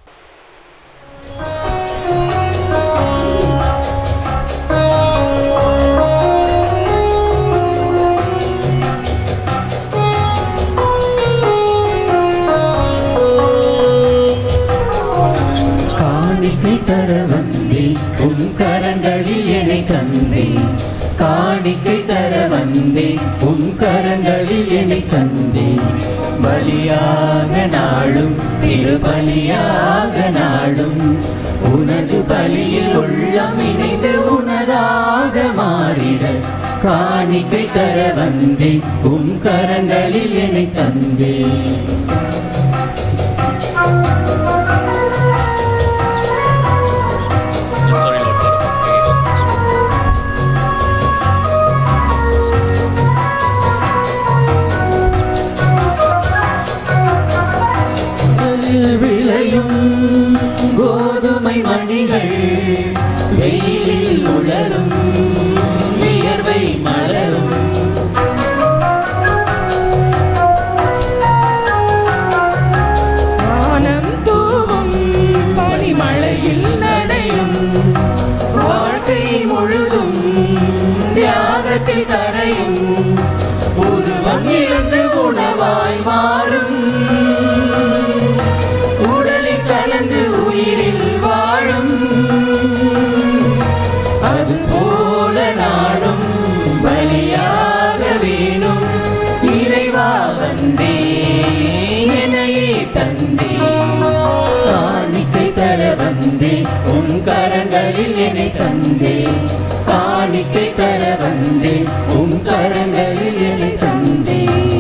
காணிக்கை தர வந்தே உன் கரங்களில் என்னை தந்தே காணிக்கை தர வந்தே உன் கரங்களில் என்னை தந்தே பலியாக நாளும் திருபலியாக நாளும் உனது பலியில் உள்ளம் இணைந்து உனதாக மாறிட காணிக்கை தர வந்தே உன் கரங்களில் என்னை தந்தே கடலில் விளையும் கோதுமை மணிகள் வெயிலில் உலரும் வியர்வை மலரும் வானம் தூவும் பனிமழையில் நனையும் வாழ்க்கை முழுதும் தியாகத்தில் கரையும் உருவம் இழந்து உணவாய் மாறும் உடலில் கலந்து உயிரில் வாழும் அதுபோல நானும் பலியாக வேணும் இறைவா வந்தே என்னையே தந்தே காணிக்கை தர வந்தே உன் கரங்களில் என்னை தந்தே காணிக்கை தர வந்தே உன் கரங்களில் என்னை தந்தே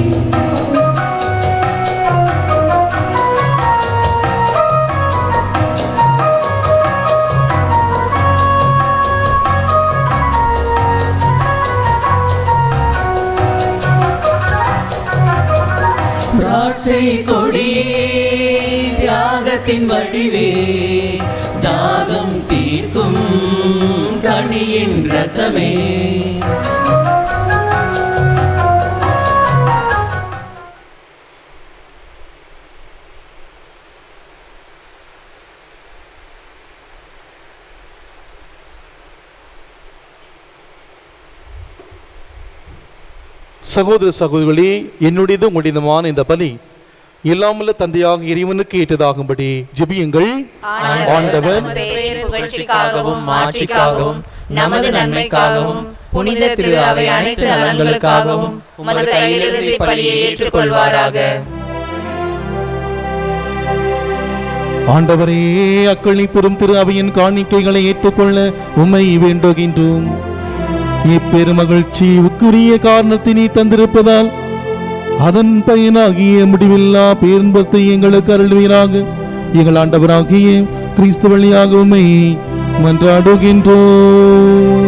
திராட்சை கொடியே தியாகத்தின் வடிவே தாகம் தீர்க்கும் கனியின் ரசமே சகோதர சகோதரிகளே என்னுடையது உங்களுடையதுமான இந்த பலி இல்லாமல்ல தந்தையாக இறைவனுக்கு ஏற்றதாகும்படி ஜெபியுங்கள் ஆண்டவர் நமது பேரு புகழ்ச்சிக்காகவும் மாட்சிக்காகவும் நமது நன்மைக்காகவும் புனித திரு அவை அனைத்து நலன்களுக்காகவும் உமது கையிலிருந்து பலியை ஏற்றுக்கொள்வாராக ஆண்டவரே அக்களி பெரும் திரு அவையின் காணிக்கைகளை ஏற்றுக்கொள்ள உம்மை வேண்டுகின்றோம் இப்பெருமகிழ்ச்சி உக்குரிய காரணத்தினை தந்திருப்பதால் அதன் பயனாகிய முடிவில்லா பேருன்பத்தை எங்களுக்கு அருள்வீராக எங்கள் ஆண்டவராகிய கிறிஸ்து வழியாக உம்மை மன்றாடுகின்றோம்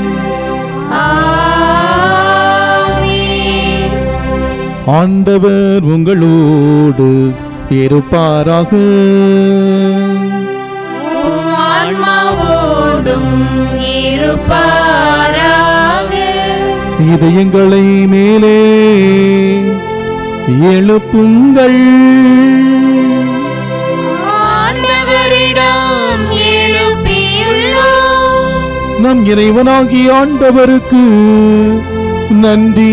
ஆண்டவர் உங்களோடு இருப்பாராக ஆன்மாவோடும் இருப்பாராக இதயங்களை மேலே எழுப்புங்கள் ஆண்டவரிடம் எழுப்பியுள்ளோம் நம் இறைவனாகிய ஆண்டவருக்கு நன்றி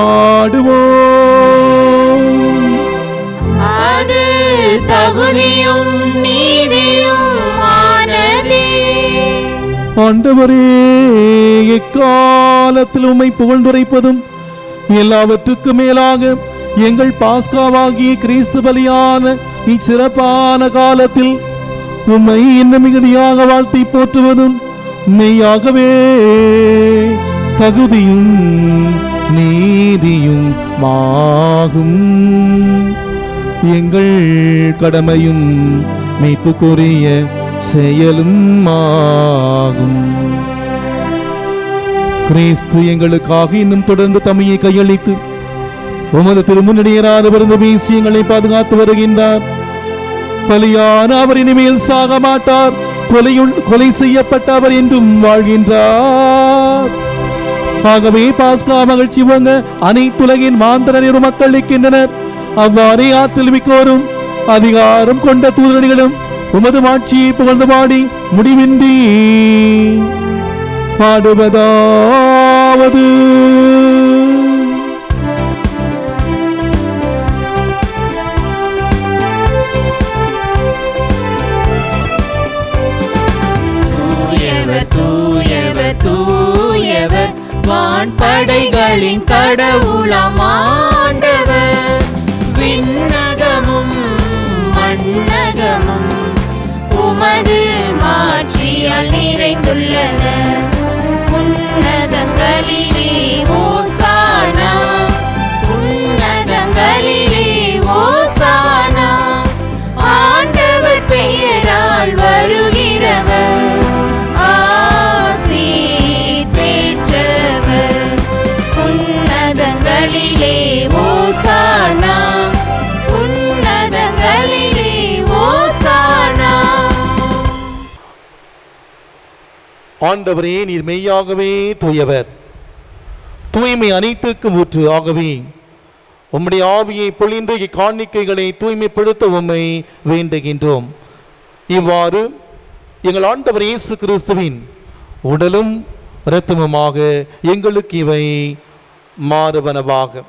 பாடுவோம் அது தகுதியும் நீதியும் ஆனதே ஆண்டவரே எக்காலத்தில் உம்மை புகழ்ந்துரைப்பதும் எல்லாவற்றுக்கும் மேலாக எங்கள் பாஸ்காவாகிய கிறிஸ்து பலியான இச்சிறப்பான காலத்தில் உம்மை இன்னும் மிகுதியாக வாழ்த்தி போற்றுவதும் மெய்யாகவே தகுதியும் நீதியும் மாகும் எங்கள் கடமையும் மீட்புக்குரிய செயலும் ஆகும் கிறிஸ்து எங்களுக்காக இன்னும் தொடர்ந்து தம்மையை கையளித்து உமது திருமுன்னணியராத விருந்து வீசி எங்களை பாதுகாத்து வருகின்றார் பலியான அவர் இனிமேல் சாக மாட்டார் கொலையுள் கொலை செய்யப்பட்ட அவர் என்றும் வாழ்கின்றார் ஆகவே பாஸ்கா மகிழ்ச்சி வங்க அனைத்துலகின் மாந்தரர் மக்கள் நிற்கின்றனர் அவ்வாறே ஆற்றல் மிக்கோரும் அதிகாரம் கொண்ட தூதரடிகளும் உமது மாட்சியை புகழ்ந்து பாடி முடிவின்றி பாடுவதாவது தூயவர் தூயவர் தூயவர் வான்படைகளின் கடவுளாம் ஆண்டவர் விண்ணகமும் மண்ணகமும் உமது மாட்சியால் நிறைந்துள்ளன உன்னதங்களிலே ஓசானா உன்னதங்களிலே ஓசானா ஆண்டவர் பெயரால் வருகிறவர் ஆசீர் பெற்றவர் உன்னதங்களிலே ஓசானா உன்னதங்களிலே ஓசானா ஆண்டவரே நீர் மெய்யாகவே தூயவர் தூய்மை அனைத்திற்கும் ஊற்று ஆகவே உம்முடைய ஆவியை பொழிந்து இக்காணிக்கைகளை தூய்மைப்படுத்த உம்மை வேண்டுகின்றோம் இவ்வாறு எங்கள் ஆண்டவர் இயேசு கிறிஸ்துவின் உடலும் இரத்தமுமாக எங்களுக்கு இவை மாறுவனவாக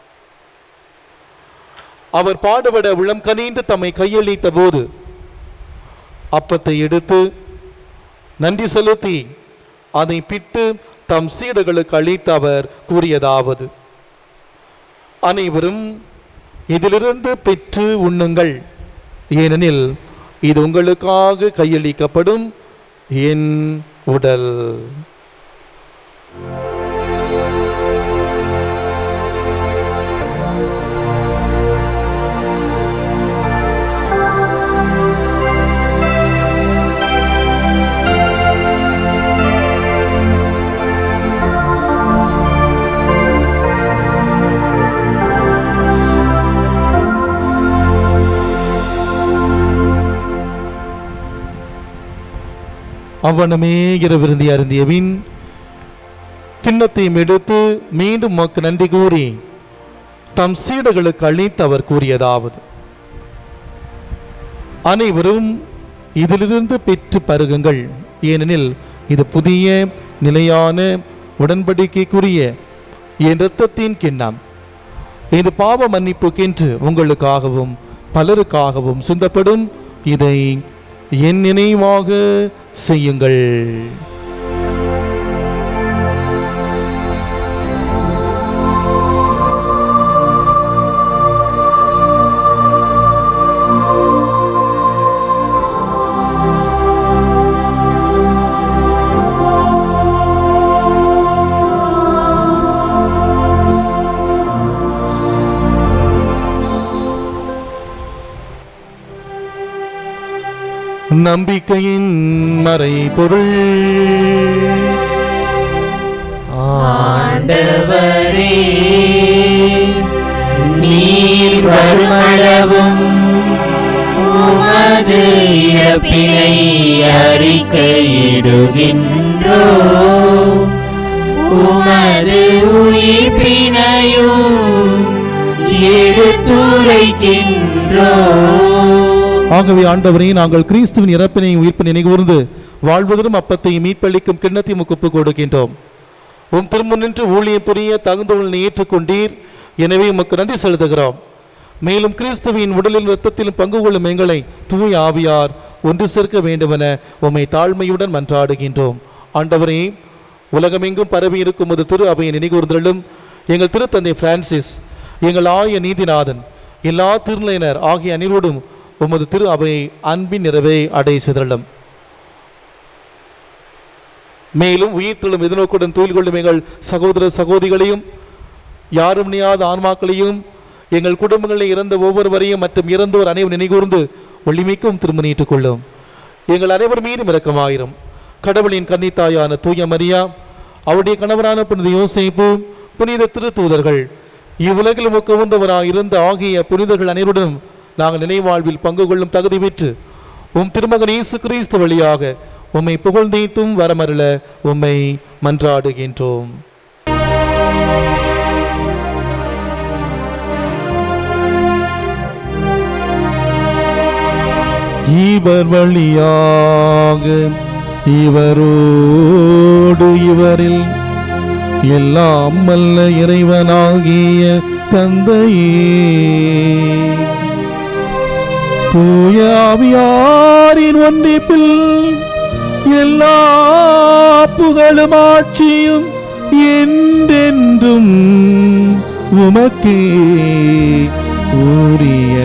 அவர் பாடுபட உளம் கனிந்து தம்மை கையளித்த போது அப்பத்தை எடுத்து நன்றி செலுத்தி அதை பிட்டு தம் சீடர்களுக்கு அளித்து அவர் கூறியதாவது அனைவரும் இதிலிருந்து பெற்று உண்ணுங்கள் ஏனெனில் இது உங்களுக்காக கையளிக்கப்படும் என் உடல் அவ்வனமே இரவிருந்தி அருந்தியவின் கிண்ணத்தையும் எடுத்து மீண்டும் மக்கு நன்றி கூறி தம் சீடர்களுக்கு அளித்து அவர் கூறியதாவது அனைவரும் இதிலிருந்து பெற்று பருகுங்கள் ஏனெனில் இது புதிய நிலையான உடன்படிக்கைக்குரிய என் இரத்தத்தின் கிண்ணம் இது பாவ மன்னிப்புக்கென்று உங்களுக்காகவும் பலருக்காகவும் சிந்தப்படும் இதை என் நினைவாக செய்யுங்கள் நம்பிக்கையின் மறைபொருள் ஆண்டவரே நீர் வருமளவும் உமது இறப்பினை அறிக்கையிடுகின்றோ உமது உயிர்ப்பினையும் எடுத்துரைக்கின்றோ ஆகவே ஆண்டவரே நாங்கள் கிறிஸ்துவின் இறப்பினையும் உயிர்ப்பினை நினைகூர்ந்து வாழ்வதலும் அப்பத்தையும் மீட்பளிக்கும் கிண்ணத்தையும் உமக்கு ஒப்புக் கொடுக்கின்றோம் உம் திருமுன்னின்று ஊழியம் புரிய தகுந்தவர்களை ஏற்றுக்கொண்டீர் எனவே உமக்கு நன்றி செலுத்துகிறோம் மேலும் கிறிஸ்துவின் உடலில் இரத்தத்திலும் பங்கு கொள்ளும் எங்களை தூய் ஆவியார் ஒன்று சேர்க்க வேண்டுமென உம்மை தாழ்மையுடன் மன்றாடுகின்றோம் ஆண்டவரே உலகமெங்கும் பரவி இருக்கும் ஒரு திரு அவையை நினைகூர்ந்தலும் எங்கள் திருத்தந்தை பிரான்சிஸ் எங்கள் ஆய நீதிநாதன் எல்லா திருநிலையினர் ஆகிய அனைவரோடும் உமது திரு அவையை அன்பின் நிறைவை அடை சிதறலும் மேலும் உயிர்த்தெழும் எதிர்நோக்குடன் தொழில் கொள்ளும் எங்கள் சகோதர சகோதரிகளையும் யாரும் நியாத ஆன்மாக்களையும் எங்கள் குடும்பங்களில் இறந்த ஒவ்வொருவரையும் மற்றும் இறந்தோர் அனைவரும் நினைகூர்ந்து ஒளிமிக்கும் திருமணியிட்டுக் கொள்ளும் எங்கள் அனைவர் மீதும் இரக்கமாயிரும் கடவுளின் கன்னித்தாயான தூய மரியா அவருடைய கணவரான புனித யோசேப்பு புனித திருத்தூதர்கள் இவ்வுலகில் முக்கவுந்தவராக இருந்த ஆகிய புனிதர்கள் அனைவருடன் நாங்கள் நினைவாழ்வில் பங்கு கொள்ளும் தகுதி பெற்று உம் திருமகன் இயேசு கிறிஸ்து வழியாக உம்மை புகழ்ந்தீத்தும் வரமருள உம்மை மன்றாடுகின்றோம் இவர் வழியாக இவரோடு இவரில் எல்லாம் வல்ல இறைவனாகிய தந்தையே தூய ஆவியாரின் ஒன்றிப்பில் எல்லா புகழும் ஆட்சியும் என்றென்றும் உமக்கே உரிய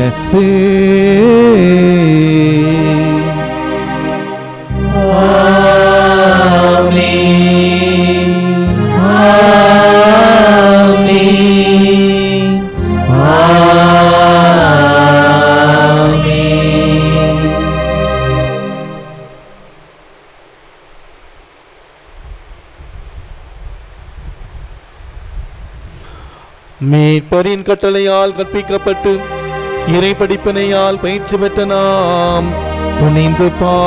மீட்பரின் கட்டளையால் கற்பிக்கப்பட்டு இறை படிப்பினையால் பயிற்சி பெற்ற நாம் துணிந்து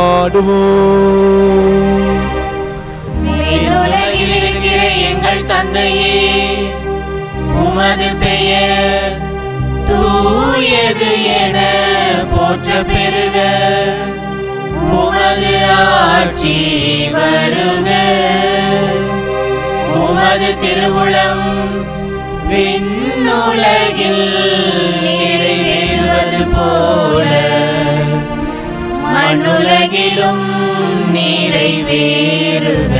பாடுவோம் விண்ணுலகில் இருக்கிற எங்கள் தந்தையே உமது பெயர் தூயது என போற்ற பெறுக உமது ஆட்சி வருக உமது திருவுளம் விண்ணுலகில் நிறைவேறுவது போல மண்ணுலகிலும் நிறைவேறுக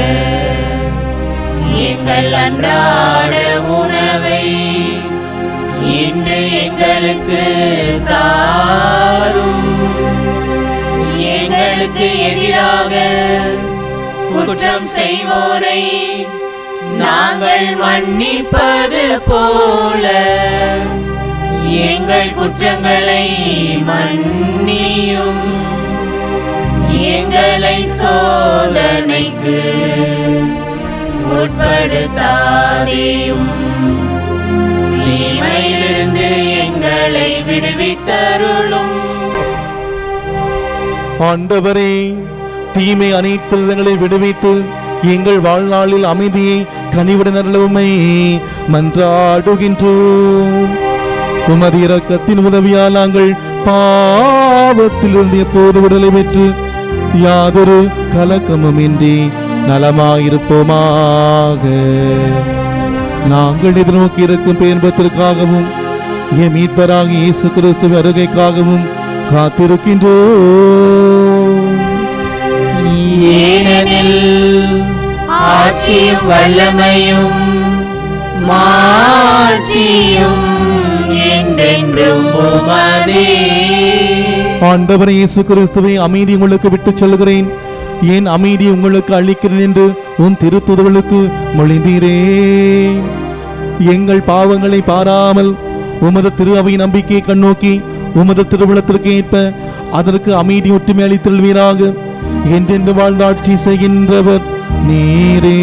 எங்கள் அன்றாட உணவை இன்று எங்களுக்கு தாரும் எங்களுக்கு எதிராக குற்றம் செய்வோரை நாங்கள் மன்னிப்பது போல எங்கள் குற்றங்களை மன்னியும் எங்களை சோதனைக்கு உட்படுத்தாதேயும் தீமையிலிருந்து எங்களை விடுவித்தருளும் ஆண்டவரே தீமை அனைத்து விதங்களை விடுவித்து எங்கள் வாழ்நாளில் அமைதியை கனிவுடன் அருளவுமை மன்றாடுகின்றோம் உமது இரக்கத்தின் உதவியால் நாங்கள் பாவத்திலிருந்து எப்போது விடுதலை பெற்று யாதொரு கலக்கமும் இன்றி நலமாயிருப்போமாக நாங்கள் எதிர்நோக்கி இருக்கும் பேன்பத்திற்காகவும் என் மீட்பராக இயேசு கிறிஸ்துவின் வருகைக்காகவும் காத்திருக்கின்றோம் ஏனெனில் ஆட்சியும் வல்லமையும் மாட்சியும் என்றென்றும் உமதே ஆண்டவர் இயேசு கிறிஸ்துவை அமைதி உங்களுக்கு விட்டுச் செல்கிறேன் ஏன் அமைதி உங்களுக்கு அளிக்கிறேன் என்று உன் திருத்துதர்களுக்கு மொழிந்தீரே எங்கள் பாவங்களை பாராமல் உமது திரு அவை நம்பிக்கையை கண்ணோக்கி உமது திருவிழத்திற்கு ஏற்ப அதற்கு அமைதி ஒற்றுமை அளித்தல்வீராக என்றென்று வாழ்ந்தாட்சி செய்கின்றவர் நீரே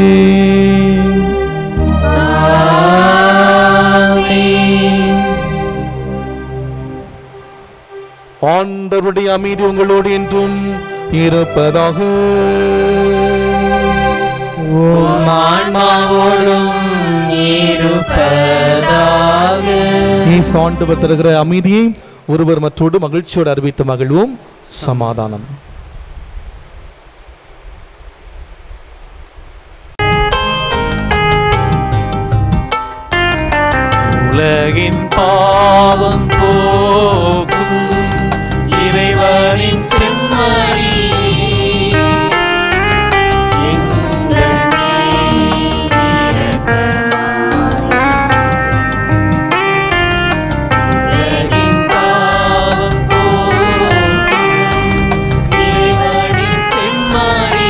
ஆண்டவருடைய அமைதி உங்களோடு என்றும் இருப்பதாக உம் ஆன்மாவோடும் இருப்பதாக இயேசு ஆண்டவர் தருகிற அமைதியை ஒருவர் மற்றோடு மகிழ்ச்சியோடு அறிவித்து மகிழ்வோம் சமாதானம் உலகின் பாவம் போக்கும் இறைவனின் செம்மறி எங்கள் மேல் உலகின் பாவம் போக்கும் இறைவனின் செம்மறி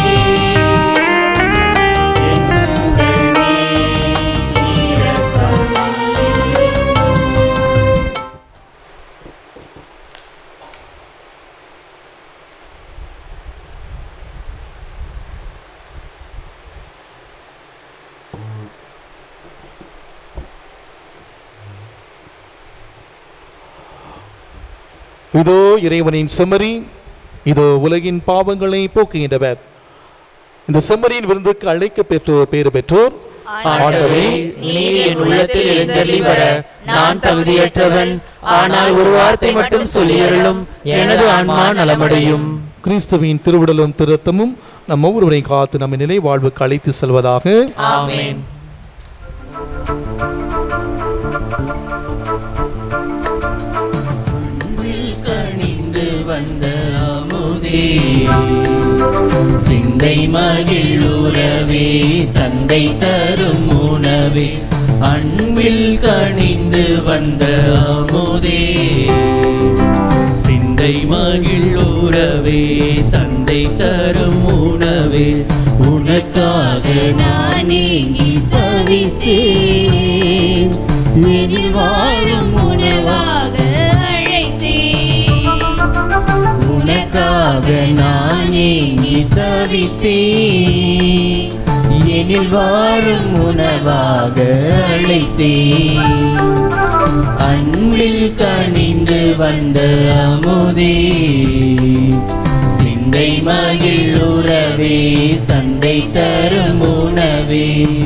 எங்கள் மேல் இரக்கமாயிரும். இதோ இறைவனின் செம்மறி இதோ உலகின் பாவங்களை போக்குகின்றவர் இந்த செம்மறியின் விருந்துக்கு அழைக்க பெற்றோர் பேறு பெற்றோர் ஆண்டவரே நீர் என் உள்ளத்தில் எழுந்தருளி வர நான் தகுதியற்றவன் ஆனால் ஒரு வார்த்தை மட்டும் சொல்லியருளும் எனது ஆன்மா நலமடையும் கிறிஸ்துவின் திருவுடலும் திருத்தமும் நம் ஒவ்வொருவரையும் காத்து நம்ம நிலை வாழ்வுக்கு அழைத்து செல்வதாக ஆமென் கணிந்து வந்த அமுதே சிந்தை மகிழுறவே தந்தை தரும் உணவே அன்பில் கணிந்து வந்த அமுதே சிந்தை மகிழுறவே தந்தை தரும் உணவே உனக்காக நான் ஏங்கி தவித்தேன் எனில் வாழும் உணவாக அழைத்தேன் உனக்காக நான் ஏங்கி தவித்தேன் எனில் வாழும் உணவாக அழைத்தேன் அன்பில் கனிந்து வந்த அமுதே சிந்தை மகிழுறவே தந்தை தரும் உணவே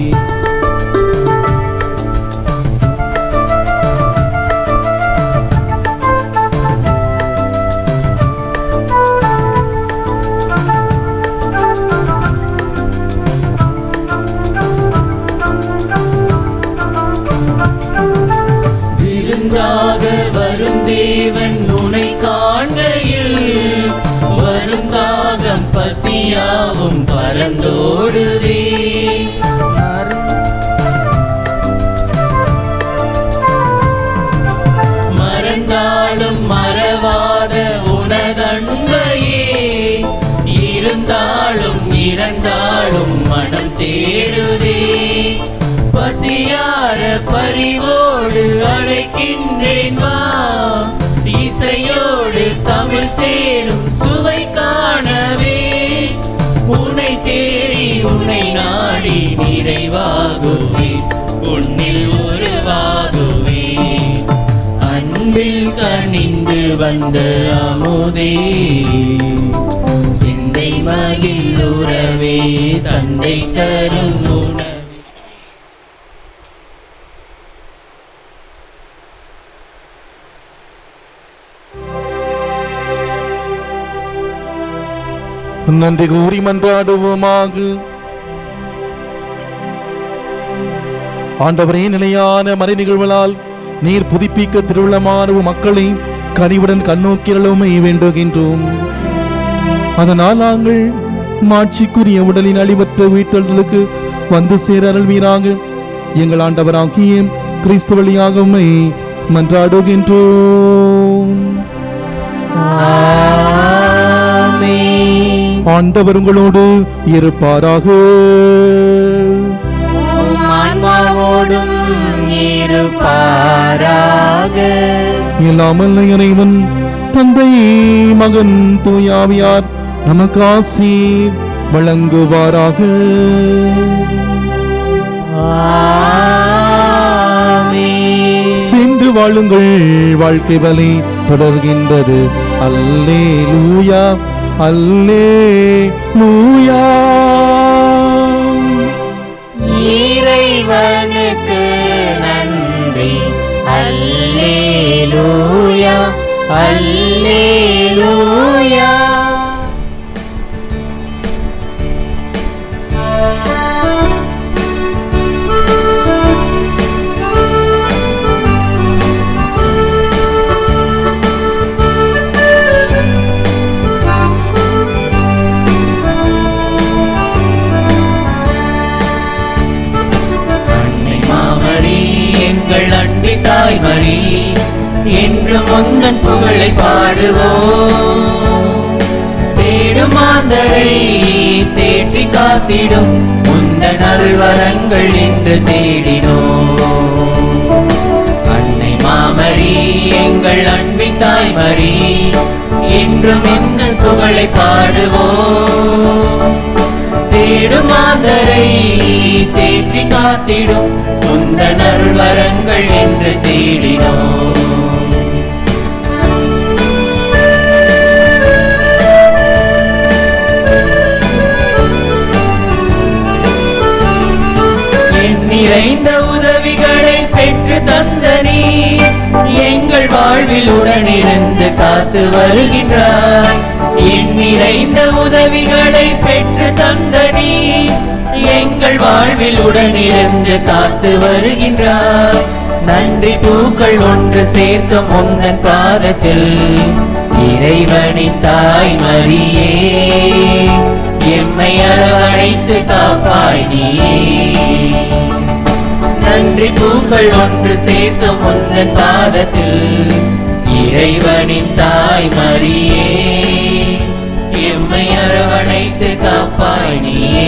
விருந்தாக வரும் தேவன் உனை காண்கையில் வரும் தாகம் பசியாவும் பறந்தோடுதே மறந்தாலும் மறவாத உனதன்பையே இருந்தாலும் இறந்தாலும் மனம் தேடுதே பசியார பரிவோடு அழைக்கின்றேன் வா இசையோடு தமிழ் சேரும் சுவை காணவே உன்னை தேடி உன்னை நாடி நிறைவாகுவே உன்னில் உருவாகுவே அன்பில் கனிந்து வந்த அமுதே சிந்தை மகிழுறவே தந்தை தரும் உணவே நன்றி கூறி மன்றாடுவோமாக ஆண்டவரே நிலையான மறை நிகழ்வுகளால் நீர் புதுப்பிக்க திருவிழமான மக்களை கனிவுடன் கண்ணோக்கிறலுமே வேண்டுகின்றோம் அதனால் நாங்கள் மாட்சிக்குரிய உடலின் அழிவற்ற உயிர்த்தெழுதலுக்கு வந்து சேர அருள்வீராக எங்கள் ஆண்டவராகிய கிறிஸ்து வழியாக உம்மை மன்றாடுகின்றோம் ஆண்டவர் உங்களோடு இருப்பாராக ஆன்மாவோடும் இருப்பாராக இல்லாமல் இறைவன் தந்தை மகன் தூயாவியார் நமக்கு ஆசீர் வழங்குவாராக சென்று வாழுங்கள் வாழ்க்கை வலை தொடர்கின்றது அல்லே லூயா அல்லே லூயா இறைவனுக்கு நன்றி அல்லேலூயா அல்லேலூயா அன்னை மாமரி எங்கள் அன்பி தாய்மரி என்று முந்தன் புகழை பாடுவோம் தேடும் மாந்தரை தேற்றி காத்திடும் முந்தன் அருள்வரங்கள் என்று தேடினோம் அன்னை மாமரி எங்கள் அன்பின் தாய்மரி என்றும் எந்தன் புகழை பாடுவோம் தேடும் மாதரை தேற்றி காத்திடும் முந்தன் அருள்வரங்கள் என்று தேடினோம் என் நிறைந்த உதவிகளை பெற்று தந்த நீ எங்கள் வாழ்வில் உடனிருந்து காத்து வருகின்றாய் என் நிறைந்த உதவிகளை பெற்று தந்த நீ எங்கள் வாழ்வில் உடனிருந்து காத்து வருகின்றாய் நன்றி பூக்கள் ஒன்று சேர்க்கும் உந்தன் பாதத்தில் இறைவனின் தாய் மரியே எம்மை அரவணைத்து காப்பாய் நீயே நன்றி பூக்கள் ஒன்று சேர்த்து முந்தன் பாதத்தில் இறைவனின் தாய் மரியே எம்மை அரவணைத்து காப்பாய் நீயே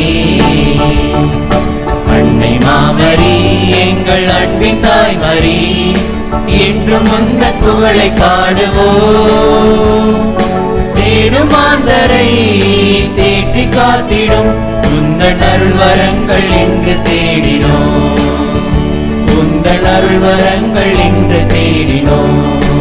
அன்னை மாமரி எங்கள் அன்பின் தாய் மரி என்றும் முந்தன் புகழை காடுவோம் தேடும் மாந்தரை தேற்றி காத்திடும் உந்தன் அருள்வரங்கள் என்று தேடினோம் உந்தன் அருள்வரங்கள் என்று தேடினோம்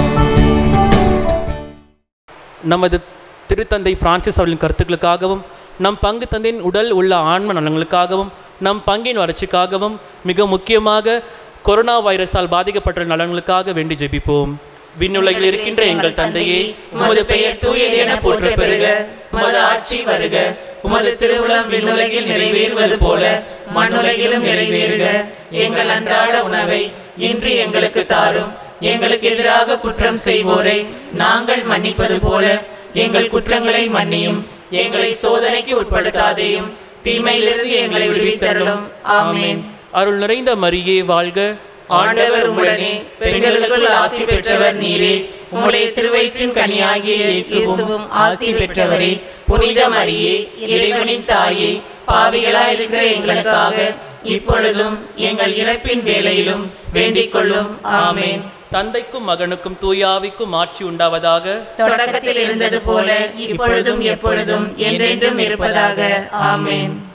நமது திருத்தந்தை பிரான்சிஸ் அவர்களின் கருத்துக்களுக்காகவும் நம் பங்கு தந்தையின் உடல் உள்ள ஆன்ம நலன்களுக்காகவும் நம் பங்கின் வளர்ச்சிக்காகவும் மிக முக்கியமாக கொரோனா வைரஸால் பாதிக்கப்பட்ட நலன்களுக்காக வேண்டி ஜெபிப்போம் விண்ணுலகில் இருக்கின்ற எங்கள் தந்தையே உமது பெயர் தூயது என போற்ற பெறுக உமது ஆட்சி வருக உமது திருவுளம் விண்ணுலகில் நிறைவேறுவது போல மண்ணுலகிலும் நிறைவேறுக எங்கள் அன்றாட உணவை இன்று எங்களுக்கு தாரும் எங்களுக்கு எதிராக குற்றம் செய்வோரை நாங்கள் மன்னிப்பது போல எங்கள் குற்றங்களை மன்னியும் எங்களை சோதனைக்கு உட்படுத்தாதேயும் தீமையிலிருந்து எங்களை விடுவித்தருளும் ஆமென் அருள் நிறைந்த மரியே வாழ்க ஆண்டவர் உடனே பெண்களுக்குள் ஆசி பெற்றவர் நீரே உம்முடைய திருவயிற்றின் கனியாகிய இயேசுவும் ஆசி பெற்றவரே புனித மரியே இறைவனின் தாயே பாவிகளாயிருக்கிற எங்களுக்காக இப்பொழுதும் எங்கள் இறப்பின் வேளையிலும் வேண்டிக் கொள்ளும் ஆமென் தந்தைக்கும் மகனுக்கும் தூயாவிக்கும் ஆட்சி உண்டாவதாக தொடக்கத்தில் இருந்தது போல இப்பொழுதும் எப்பொழுதும் என்றென்றும் இருப்பதாக ஆமென்